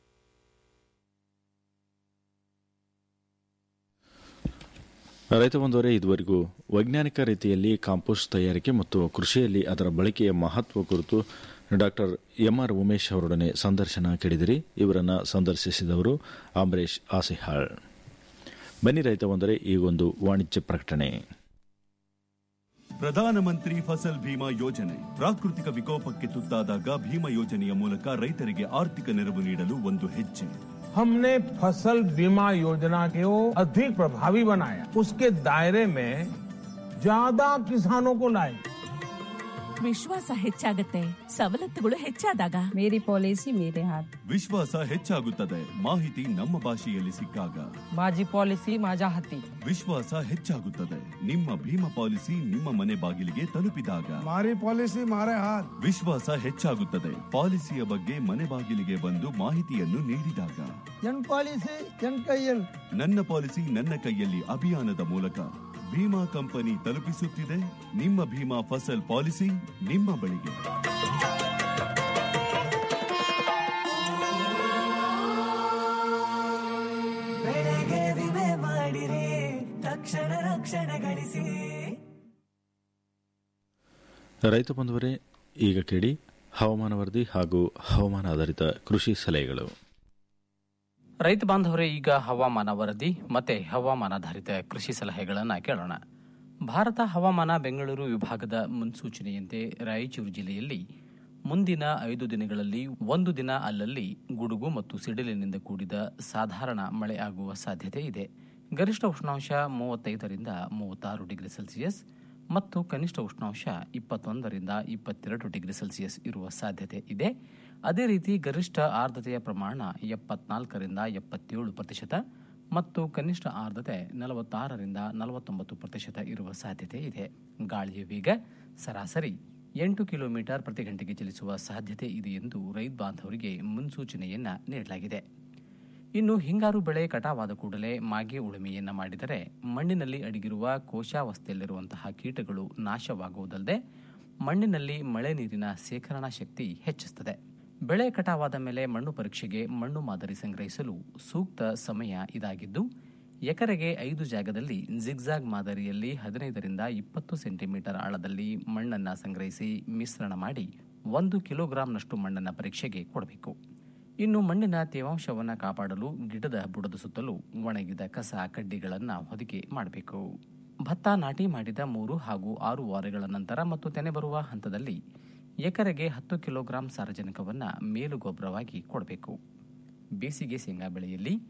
ರೈತ ಬಂದವರೇ ಇದುವರೆಗೂ ವೈಜ್ಞಾನಿಕ ರೀತಿಯಲ್ಲಿ ಕಾಂಪೋಸ್ಟ್ ತಯಾರಿಕೆ ಮತ್ತು ಕೃಷಿಯಲ್ಲಿ ಅದರ ಬಳಕೆಯ ಮಹತ್ವ ಕುರಿತು ಡಾಕ್ಟರ್ ಎಂಆರ್ ಉಮೇಶ್ ಅವರೊಡನೆ ಸಂದರ್ಶನ ಕೇಳಿದಿರಿ ಇವರನ್ನು ಸಂದರ್ಶಿಸಿದವರು ಅಂಬರೀಶ್ ಆಸಿಹಾಳ್ ಬನ್ನಿ ರೈತ ಬಂದರೆ ಈಗೊಂದು ವಾಣಿಜ್ಯ ಪ್ರಕಟಣೆ ಪ್ರಧಾನಮಂತ್ರಿ ಫಸಲ್ ಭೀಮಾ ಯೋಜನೆ ಪ್ರಾಕೃತಿಕ ವಿಕೋಪಕ್ಕೆ ತುತ್ತಾದಾಗ ಭೀಮಾ ಯೋಜನೆಯ ಮೂಲಕ ರೈತರಿಗೆ ಆರ್ಥಿಕ ನೆರವು ನೀಡಲು ಒಂದು ಹೆಜ್ಜೆ हमने फसल बीमा योजना को अधिक प्रभावी बनाया उसके दायरे में ज्यादा किसानों को लाए ವಿಶ್ವಾಸ ಹೆಚ್ಚಾಗತ್ತೆ ಸವಲತ್ತುಗಳು ಹೆಚ್ಚಾದಾಗ ಮೇರಿ ಪಾಲಿಸಿ ಮೇರೆ ಹಾತ್ ವಿಶ್ವಾಸ ಹೆಚ್ಚಾಗುತ್ತದೆ ಮಾಹಿತಿ ನಮ್ಮ ಭಾಷೆಯಲ್ಲಿ ಸಿಕ್ಕಾಗ माझी पॉलिसी माझ्या हाती ವಿಶ್ವಾಸ ಹೆಚ್ಚಾಗುತ್ತದೆ ನಿಮ್ಮ ಭೀಮಾ ಪಾಲಿಸಿ ನಿಮ್ಮ ಮನೆ ಬಾಗಿಲಿಗೆ ತಲುಪಿದಾಗ મારી પોલિસી મારે હાથ ವಿಶ್ವಾಸ ಹೆಚ್ಚಾಗುತ್ತದೆ ಪಾಲಿಸಿಯ ಬಗ್ಗೆ ಮನೆ ಬಾಗಿಲಿಗೆ ಬಂದು ಮಾಹಿತಿಯನ್ನು ನೀಡಿದಾಗ જન પોલિસી જન કૈયલ ನನ್ನ ಪಾಲಿಸಿ ನನ್ನ ಕೈಯಲ್ಲಿ ಅಭಿಯಾನದ ಮೂಲಕ ಭೀಮಾ ಕಂಪನಿ ತಲುಪಿಸುತ್ತಿದೆ ನಿಮ್ಮ ಭೀಮಾ ಫಸಲ್ ಪಾಲಿಸಿ ನಿಮ್ಮ ಬಳಿಗೆ ಬೆಳೆಗೆ ವಿಮೆ ಮಾಡಿರಿ ತಕ್ಷಣ ರಕ್ಷಣೆ ಗಳಿಸಿ ರೈತ ಬಂಧುವರೇ ಈಗ ಕೇಳಿ ಹವಾಮಾನ ವರದಿ ಹಾಗೂ ಹವಾಮಾನ ಆಧಾರಿತ ಕೃಷಿ ಸಲಹೆಗಳು ರೈತ ಬಾಂಧವರೇ ಈಗ ಹವಾಮಾನ ವರದಿ ಮತ್ತೆ ಹವಾಮಾನಾಧಾರಿತ ಕೃಷಿ ಸಲಹೆಗಳನ್ನು ಕೇಳೋಣ ಭಾರತ ಹವಾಮಾನ ಬೆಂಗಳೂರು ವಿಭಾಗದ ಮುನ್ಸೂಚನೆಯಂತೆ ರಾಯಚೂರು ಜಿಲ್ಲೆಯಲ್ಲಿ ಮುಂದಿನ ಐದು ದಿನಗಳಲ್ಲಿ ಒಂದು ದಿನ ಅಲ್ಲಲ್ಲಿ ಗುಡುಗು ಮತ್ತು ಸಿಡಿಲಿನಿಂದ ಕೂಡಿದ ಸಾಧಾರಣ ಮಳೆ ಆಗುವ ಸಾಧ್ಯತೆ ಇದೆ ಗರಿಷ್ಠ ಉಷ್ಣಾಂಶ ಮೂವತ್ತೈದರಿಂದ ಮೂವತ್ತಾರು ಡಿಗ್ರಿ ಸೆಲ್ಸಿಯಸ್ ಮತ್ತು ಕನಿಷ್ಠ ಉಷ್ಣಾಂಶ ಇಪ್ಪತ್ತೊಂದರಿಂದ ಇಪ್ಪತ್ತೆರಡು ಡಿಗ್ರಿ ಸೆಲ್ಸಿಯಸ್ ಇರುವ ಸಾಧ್ಯತೆ ಇದೆ ಅದೇ ರೀತಿ ಗರಿಷ್ಠ ಆರ್ದ್ರತೆಯ ಪ್ರಮಾಣ ಎಪ್ಪತ್ನಾಲ್ಕರಿಂದ ಎಪ್ಪತ್ತೇಳು ಪ್ರತಿಶತ ಮತ್ತು ಕನಿಷ್ಠ ಆರ್ದ್ರತೆ ನಲವತ್ತಾರರಿಂದ ನಲವತ್ತೊಂಬತ್ತು ಪ್ರತಿಶತ ಇರುವ ಸಾಧ್ಯತೆ ಇದೆ ಗಾಳಿಯ ವೇಗ ಸರಾಸರಿ ಎಂಟು ಕಿಲೋಮೀಟರ್ ಪ್ರತಿ ಗಂಟೆಗೆ ಚಲಿಸುವ ಸಾಧ್ಯತೆ ಇದೆ ಎಂದು ರೈತ ಬಾಂಧವರಿಗೆ ಮುನ್ಸೂಚನೆಯನ್ನ ನೀಡಲಾಗಿದೆ ಇನ್ನು ಹಿಂಗಾರು ಬೆಳೆ ಕಟಾವಾದ ಕೂಡಲೇ ಮಾಗೆ ಉಳುಮೆಯನ್ನ ಮಾಡಿದರೆ ಮಣ್ಣಿನಲ್ಲಿ ಅಡಗಿರುವ ಕೋಶಾವಸ್ಥೆಯಲ್ಲಿರುವಂತಹ ಕೀಟಗಳು ನಾಶವಾಗುವುದಲ್ಲದೆ ಮಣ್ಣಿನಲ್ಲಿ ಮಳೆ ನೀರಿನ ಶೇಖರಣಾ ಶಕ್ತಿ ಹೆಚ್ಚಿಸುತ್ತದೆ ಬೆಳೆ ಕಟಾವಾದ ಮೇಲೆ ಮಣ್ಣು ಪರೀಕ್ಷೆಗೆ ಮಣ್ಣು ಮಾದರಿ ಸಂಗ್ರಹಿಸಲು ಸೂಕ್ತ ಸಮಯ ಇದಾಗಿದ್ದು ಎಕರೆಗೆ ಐದು ಜಾಗದಲ್ಲಿ ಜಿಗ್ಜಾಗ್ ಮಾದರಿಯಲ್ಲಿ ಹದಿನೈದರಿಂದ ಇಪ್ಪತ್ತು ಸೆಂಟಿಮೀಟರ್ ಆಳದಲ್ಲಿ ಮಣ್ಣನ್ನು ಸಂಗ್ರಹಿಸಿ ಮಿಶ್ರಣ ಮಾಡಿ ಒಂದು ಕಿಲೋಗ್ರಾಂನಷ್ಟು ಮಣ್ಣನ್ನು ಪರೀಕ್ಷೆಗೆ ಕೊಡಬೇಕು ಇನ್ನು ಮಣ್ಣಿನ ತೇವಾಂಶವನ್ನು ಕಾಪಾಡಲು ಗಿಡದ ಬುಡದ ಸುತ್ತಲೂ ಒಣಗಿದ ಕಸ ಕಡ್ಡಿಗಳನ್ನು ಹೊದಿಕೆ ಮಾಡಬೇಕು ಭತ್ತ ನಾಟಿ ಮಾಡಿದ ಮೂರು ಹಾಗೂ ಆರು ವಾರಗಳ ನಂತರ ಮತ್ತು ತೆನೆ ಬರುವ ಹಂತದಲ್ಲಿ ಎಕರೆಗೆ ಹತ್ತು ಕಿಲೋಗ್ರಾಂ ಸಾರಜನಕವನ್ನು ಮೇಲು ಗೊಬ್ಬರವಾಗಿ ಕೊಡಬೇಕು ಬೇಸಿಗೆ ಶೇಂಗಾ ಬೆಳೆಯಲ್ಲಿ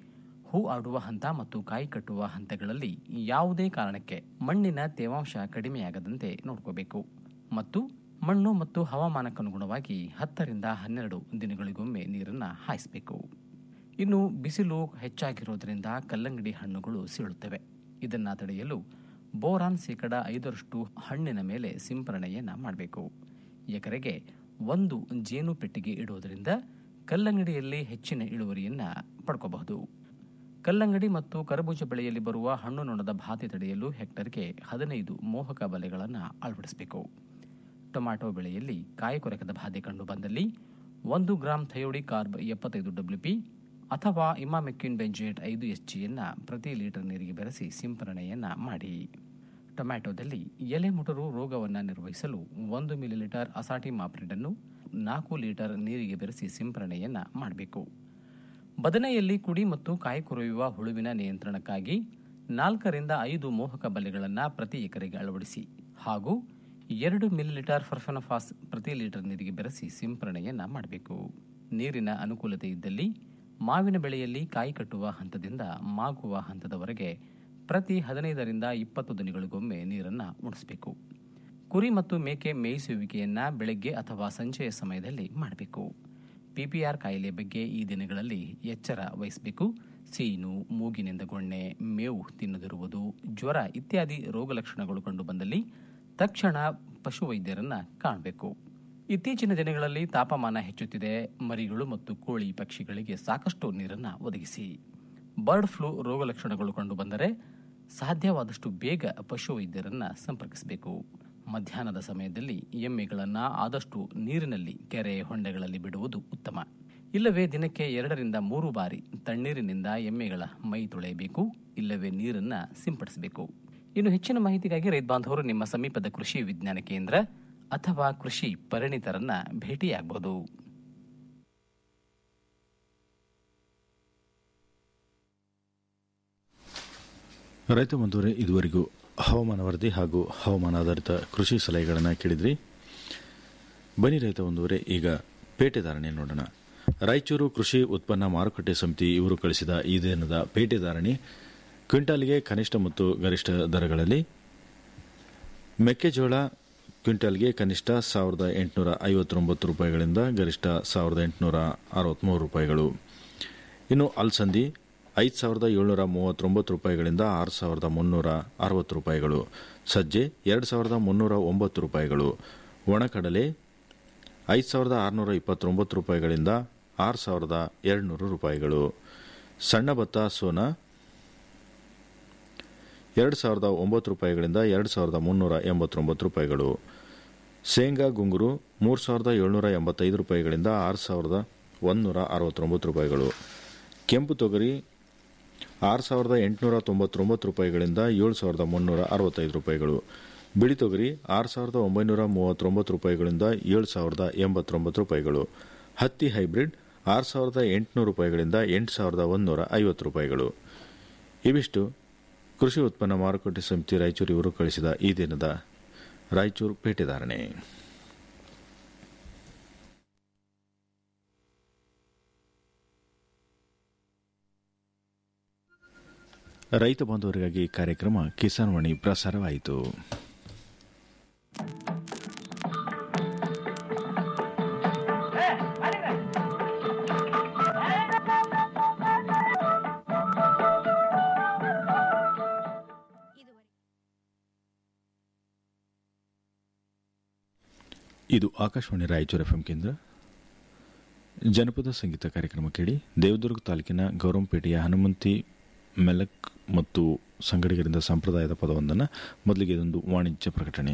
ಹೂ ಆಡುವ ಹಂತ ಮತ್ತು ಕಾಯಿ ಕಟ್ಟುವ ಹಂತಗಳಲ್ಲಿ ಯಾವುದೇ ಕಾರಣಕ್ಕೆ ಮಣ್ಣಿನ ತೇವಾಂಶ ಕಡಿಮೆಯಾಗದಂತೆ ನೋಡ್ಕೋಬೇಕು ಮತ್ತು ಮಣ್ಣು ಮತ್ತು ಹವಾಮಾನಕ್ಕನುಗುಣವಾಗಿ ಹತ್ತರಿಂದ ಹನ್ನೆರಡು ದಿನಗಳಿಗೊಮ್ಮೆ ನೀರನ್ನು ಹಾಯಿಸಬೇಕು ಇನ್ನು ಬಿಸಿಲು ಹೆಚ್ಚಾಗಿರೋದ್ರಿಂದ ಕಲ್ಲಂಗಡಿ ಹಣ್ಣುಗಳು ಸೀಳುತ್ತವೆ ಇದನ್ನು ತಡೆಯಲು ಬೋರಾನ್ ಶೇಕಡ ಐದರಷ್ಟು ಹಣ್ಣಿನ ಮೇಲೆ ಸಿಂಪರಣೆಯನ್ನ ಮಾಡಬೇಕು ಎಕರೆಗೆ ಒಂದು ಜೇನು ಪೆಟ್ಟಿಗೆ ಇಡುವುದರಿಂದ ಕಲ್ಲಂಗಡಿಯಲ್ಲಿ ಹೆಚ್ಚಿನ ಇಳುವರಿಯನ್ನ ಪಡ್ಕೋಬಹುದು ಕಲ್ಲಂಗಡಿ ಮತ್ತು ಕರಬೂಜ ಬೆಳೆಯಲ್ಲಿ ಬರುವ ಹಣ್ಣು ನೊಣದ ಬಾಧೆ ತಡೆಯಲು ಹೆಕ್ಟರ್ಗೆ ಹದಿನೈದು ಮೋಹಕ ಬಲೆಗಳನ್ನು ಅಳವಡಿಸಬೇಕು ಟೊಮ್ಯಾಟೊ ಬೆಳೆಯಲ್ಲಿ ಕಾಯಿ ಕೊರಕದ ಬಾಧೆ ಕಂಡು ಬಂದಲ್ಲಿ ಒಂದು ಗ್ರಾಂ ಥಯೋಡಿ ಕಾರ್ಬ್ ಎಪ್ಪತ್ತೈದು ಡಬ್ಲ್ಯೂಪಿ ಅಥವಾ ಇಮಾಮೆಕ್ಕಿನ್ ಬೆಂಜೇಟ್ ಐದು ಎಸ್ ಜಿಯನ್ನು ಪ್ರತಿ ಲೀಟರ್ ನೀರಿಗೆ ಬೆರೆಸಿ ಸಿಂಪರಣೆಯನ್ನ ಮಾಡಿ ಟೊಮ್ಯಾಟೊದಲ್ಲಿ ಎಲೆ ಮುಟರು ರೋಗವನ್ನು ನಿರ್ವಹಿಸಲು ಒಂದು ಮಿಲಿಲೀಟರ್ ಅಸಾಟಿ ಮಾಪ್ರಿಡನ್ನು ನಾಲ್ಕು ಲೀಟರ್ ನೀರಿಗೆ ಬೆರೆಸಿ ಸಿಂಪರಣೆಯನ್ನ ಮಾಡಬೇಕು ಬದನೆಯಲ್ಲಿ ಕುಡಿ ಮತ್ತು ಕಾಯಿ ಕೊರೆಯುವ ಹುಳುವಿನ ನಿಯಂತ್ರಣಕ್ಕಾಗಿ ನಾಲ್ಕರಿಂದ ಐದು ಮೋಹಕ ಬಲೆಗಳನ್ನು ಪ್ರತಿ ಎಕರೆಗೆ ಅಳವಡಿಸಿ ಹಾಗೂ ಎರಡು ಮಿಲಿಲೀಟರ್ ಫರ್ಫನಫಾಸ್ ಪ್ರತಿ ಲೀಟರ್ ನೀರಿಗೆ ಬೆರೆಸಿ ಸಿಂಪರಣೆಯನ್ನ ಮಾಡಬೇಕು ನೀರಿನ ಅನುಕೂಲತೆ ಇದ್ದಲ್ಲಿ ಮಾವಿನ ಬೆಳೆಯಲ್ಲಿ ಕಾಯಿ ಕಟ್ಟುವ ಹಂತದಿಂದ ಮಾಗುವ ಹಂತದವರೆಗೆ ಪ್ರತಿ ಹದಿನೈದರಿಂದ ಇಪ್ಪತ್ತು ದಿನಗಳಿಗೊಮ್ಮೆ ನೀರನ್ನು ಉಣಿಸಬೇಕು ಕುರಿ ಮತ್ತು ಮೇಕೆ ಮೇಯಿಸುವಿಕೆಯನ್ನ ಬೆಳಗ್ಗೆ ಅಥವಾ ಸಂಜೆಯ ಸಮಯದಲ್ಲಿ ಮಾಡಬೇಕು ಪಿಪಿಆರ್ ಕಾಯಿಲೆ ಬಗ್ಗೆ ಈ ದಿನಗಳಲ್ಲಿ ಎಚ್ಚರ ವಹಿಸಬೇಕು ಸೀನು ಮೂಗಿನಿಂದ ಗೊಣ್ಣೆ ಮೇವು ತಿನ್ನದಿರುವುದು ಜ್ವರ ಇತ್ಯಾದಿ ರೋಗ ಲಕ್ಷಣಗಳು ಕಂಡು ಬಂದಲ್ಲಿ ತಕ್ಷಣ ಪಶುವೈದ್ಯರನ್ನ ಕಾಣಬೇಕು ಇತ್ತೀಚಿನ ದಿನಗಳಲ್ಲಿ ತಾಪಮಾನ ಹೆಚ್ಚುತ್ತಿದೆ ಮರಿಗಳು ಮತ್ತು ಕೋಳಿ ಪಕ್ಷಿಗಳಿಗೆ ಸಾಕಷ್ಟು ನೀರನ್ನು ಒದಗಿಸಿ ಬರ್ಡ್ ಫ್ಲೂ ರೋಗ ಲಕ್ಷಣಗಳು ಕಂಡು ಬಂದರೆ ಸಾಧ್ಯವಾದಷ್ಟು ಬೇಗ ಪಶುವೈದ್ಯರನ್ನ ಸಂಪರ್ಕಿಸಬೇಕು ಮಧ್ಯಾಹ್ನದ ಸಮಯದಲ್ಲಿ ಎಮ್ಮೆಗಳನ್ನು ಆದಷ್ಟು ನೀರಿನಲ್ಲಿ ಕೆರೆ ಹೊಂಡೆಗಳಲ್ಲಿ ಬಿಡುವುದು ಉತ್ತಮ ಇಲ್ಲವೇ ದಿನಕ್ಕೆ ಎರಡರಿಂದ ಮೂರು ಬಾರಿ ತಣ್ಣೀರಿನಿಂದ ಎಮ್ಮೆಗಳ ಮೈ ತೊಳೆಯಬೇಕು ಇಲ್ಲವೇ ನೀರನ್ನ ಸಿಂಪಡಿಸಬೇಕು ಇನ್ನು ಹೆಚ್ಚಿನ ಮಾಹಿತಿಗಾಗಿ ರೈತ ಬಾಂಧವರು ನಿಮ್ಮ ಸಮೀಪದ ಕೃಷಿ ವಿಜ್ಞಾನ ಕೇಂದ್ರ ಅಥವಾ ಕೃಷಿ ಪರಿಣಿತರನ್ನ ಭೇಟಿಯಾಗಬಹುದು ರೈತ ಬಂಧುವರೇ ಇದುವರೆಗೂ ಹವಾಮಾನ ವರದಿ ಹಾಗೂ ಹವಾಮಾನ ಆಧಾರಿತ ಕೃಷಿ ಸಲಹೆಗಳನ್ನು ಕೇಳಿದ್ರಿ ಬನ್ನಿ ರೈತ ಬಂಧುವರೇ ಈಗ ಪೇಟೆ ಧಾರಣೆ ನೋಡೋಣ ರಾಯಚೂರು ಕೃಷಿ ಉತ್ಪನ್ನ ಮಾರುಕಟ್ಟೆ ಸಮಿತಿ ಇವರು ಕಳಿಸಿದ ಈ ದಿನದ ಪೇಟೆ ಧಾರಣೆ ಕ್ವಿಂಟಾಲ್ಗೆ ಕನಿಷ್ಠ ಮತ್ತು ಗರಿಷ್ಠ ದರಗಳಲ್ಲಿ ಮೆಕ್ಕೆಜೋಳ ಕ್ವಿಂಟಾಲ್ಗೆ ಕನಿಷ್ಠ ಸಾವಿರದ ಎಂಟುನೂರ ಐವತ್ತೊಂಬತ್ತು ರೂಪಾಯಿಗಳಿಂದ ಗರಿಷ್ಠ ಸಾವಿರದ ಎಂಟುನೂರ ಅರವತ್ತ್ಮೂರು ರೂಪಾಯಿಗಳು ಇನ್ನು ಅಲ್ಸಂದಿ ಐದು ಸಾವಿರದ ಏಳ್ನೂರ ಮೂವತ್ತೊಂಬತ್ತು ರೂಪಾಯಿಗಳಿಂದ ಆರು ಸಾವಿರದ ಮುನ್ನೂರ ಅರವತ್ತು ರೂಪಾಯಿಗಳು ಸಜ್ಜೆ ಎರಡು ಸಾವಿರದ ಮುನ್ನೂರ ಒಂಬತ್ತು ರೂಪಾಯಿಗಳು ಒಣಕಡಲೆ ಐದು ಸಾವಿರದ ಆರುನೂರ ಇಪ್ಪತ್ತೊಂಬತ್ತು ರೂಪಾಯಿಗಳಿಂದ ಆರು ಸಾವಿರದ ಎರಡುನೂರು ರೂಪಾಯಿಗಳು ಸಣ್ಣ ಭತ್ತ ಸೋನಾ ಎರಡು ಸಾವಿರದ ಒಂಬತ್ತು ರೂಪಾಯಿಗಳಿಂದ ಎರಡು ಸಾವಿರದ ಮುನ್ನೂರ ಎಂಬತ್ತೊಂಬತ್ತು ರೂಪಾಯಿಗಳು ಶೇಂಗಾ ಗುಂಗುರು ಮೂರು ಸಾವಿರದ ಏಳ್ನೂರ ಎಂಬತ್ತೈದು ರೂಪಾಯಿಗಳಿಂದ ಆರು ಸಾವಿರದ ಒಂದುನೂರ ಅರವತ್ತೊಂಬತ್ತು ರೂಪಾಯಿಗಳು ಕೆಂಪು ತೊಗರಿ ಆರು ಸಾವಿರದ ಎಂಟುನೂರ ತೊಂಬತ್ತೊಂಬತ್ತು ರೂಪಾಯಿಗಳಿಂದ ಏಳು ಸಾವಿರದ ಮುನ್ನೂರ ಅರವತ್ತೈದು ರೂಪಾಯಿಗಳು ಬಿಳಿ ತೊಗರಿ ಆರು ಸಾವಿರದ ಒಂಬೈನೂರ ಮೂವತ್ತೊಂಬತ್ತು ರೂಪಾಯಿಗಳಿಂದ ಏಳು ಸಾವಿರದ ಎಂಬತ್ತೊಂಬತ್ತು ರೂಪಾಯಿಗಳು ಹತ್ತಿ ಹೈಬ್ರಿಡ್ ಆರು ಸಾವಿರದ ಎಂಟುನೂರು ರೂಪಾಯಿಗಳಿಂದ ಎಂಟು ಸಾವಿರದ ಒಂದುನೂರ ಐವತ್ತು ರೂಪಾಯಿಗಳು ಇವಿಷ್ಟು ಕೃಷಿ ಉತ್ಪನ್ನ ಮಾರುಕಟ್ಟೆ ಸಮಿತಿ ರಾಯಚೂರು ಇವರು ಕಳಿಸಿದ ಈ ದಿನದ ರಾಯಚೂರು ಪೇಟೆ ಧಾರಣೆ ರೈತ ಬಾಂಧವರಿಗಾಗಿ ಕಾರ್ಯಕ್ರಮ ಕಿಸಾನ್ ವಾಣಿ ಪ್ರಸಾರವಾಯಿತು ಇದು ಆಕಾಶವಾಣಿ ರಾಯಚೂರು ಎಫ್ಎಂ ಕೇಂದ್ರ ಜನಪದ ಸಂಗೀತ ಕಾರ್ಯಕ್ರಮ ಕೇಳಿ ದೇವದುರ್ಗ ತಾಲೂಕಿನ ಗೌರಂಪೇಟೆಯ ಹನುಮಂತಿ ಮೆಲಕ್ ಮತ್ತು ಸಂಗಡಿಗರಿಂದ ಸಂಪ್ರದಾಯದ ಪದವೊಂದನ್ನು ಮೊದಲಿಗೆ ಇದೊಂದು ವಾಣಿಜ್ಯ ಪ್ರಕಟಣೆ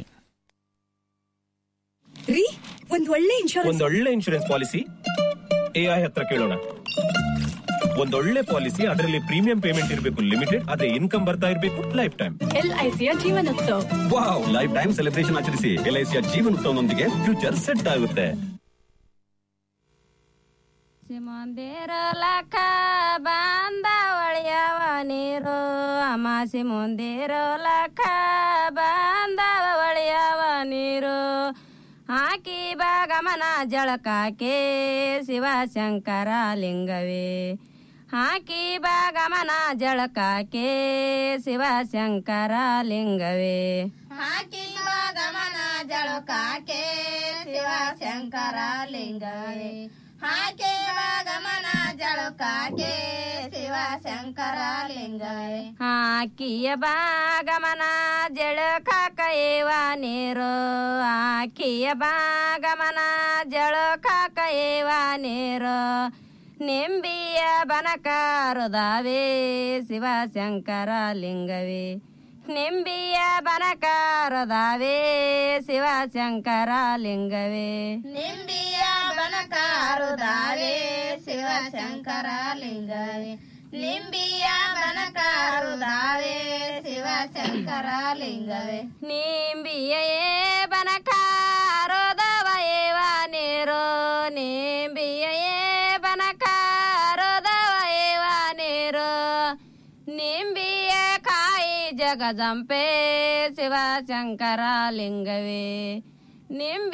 ರೀ ಒಂದ್ ಒಳ್ಳೆ ಇನ್ಶೂರೆನ್ಸ್ ಒಂದೊಳ್ಳೆ ಇನ್ಶೂರೆನ್ಸ್ ಪಾಲಿಸಿ ಎಐ ಹತ್ರ ಕೇಳೋಣ ಒಂದೊಳ್ಳೆ ಪಾಲಿಸಿ ಅದರಲ್ಲಿ ಪ್ರೀಮಿಯಂ ಪೇಮೆಂಟ್ ಇರಬೇಕು ಲಿಮಿಟೆಡ್ ಅದೇ ಇನ್ಕಮ್ ಬರ್ತಾ ಇರಬೇಕು ಲೈಫ್ ಟೈಮ್ ಎಲ್ಐಸಿಯ Jeevanotsav wow life time celebration ಆಚರಿಸಿ ಎಲ್ಐಸಿಯ ಜೀವನೋತ್ಸವನೊಂದಿಗೆ ಫ್ಯೂಚರ್ ಸೆಟ್ ಆಗುತ್ತೆ ಸಿಮಂದಿರ ಲಖ ಬಂದ ಒಳೆಯವ ನೀರು ಅಮಾಸಿ ಮುಂದಿರ ಲಖ ಬಂದ ಒಳೆಯವ ನೀರು ಹಾಕಿ ಗಮನ ಜಳಕಾಕೆ ಶಿವಶಂಕರ ಲಿಂಗವೇ ಹಾಕಿ ಬಾಗಮನ ಜಳಕಾಕೆ ಶಿವಶಂಕರ ಲಿಂಗವೇ ಹಾಕಿ ಗಮನ ಜಳಕಾಕೆ ಶಿವಶಂಕರ ಲಿಂಗವೇ ಹಾಕಿ ಗಮನ ಜಳಕಾಕೆ ಶಿವಶಂಕರ ಲಿಂಗವೇ ಹಾಕಿಯ ಬಾಗಮನ ಜಳಕಾಕ ಏವ ನೀರು ಹಾಕಿಯ ಬಾಗಮನ ಜಳಕಾಕ ಏವ ನೀರು ನಿಂಬಿಯ ಬನಕಾರುದಾವೆ ಶಿವಶಂಕರ ಲಿಂಗವೇ ನಿಂಬಿಯ ಬನಕಾರದಾವೆ ಶಿವಶಂಕರ ಲಿಂಗವೇ ನಿಂಬಿಯ ಬನಕಾರುದಾವೆ ಶಿವಶಂಕರ ಲಿಂಗವೇ ನಿಂಬಿಯ ಬನಕಾರುದಾವೆ ಶಿವಶಂಕರ ಲಿಂಗವೇ ನಿಂಬಿಯ ಬನಕಾರೋದವ ಏವ ನೀರು ನಿಂಬಿಯ ಬನಕಾರೋದವ ಏವ ನೀರು ನಿಂಬಿಯ ಕಾಯಿ ಜಗಜಂಪೆ ಶಿವಶಂಕರ ಲಿಂಗವೇ ನಿಂಬಿ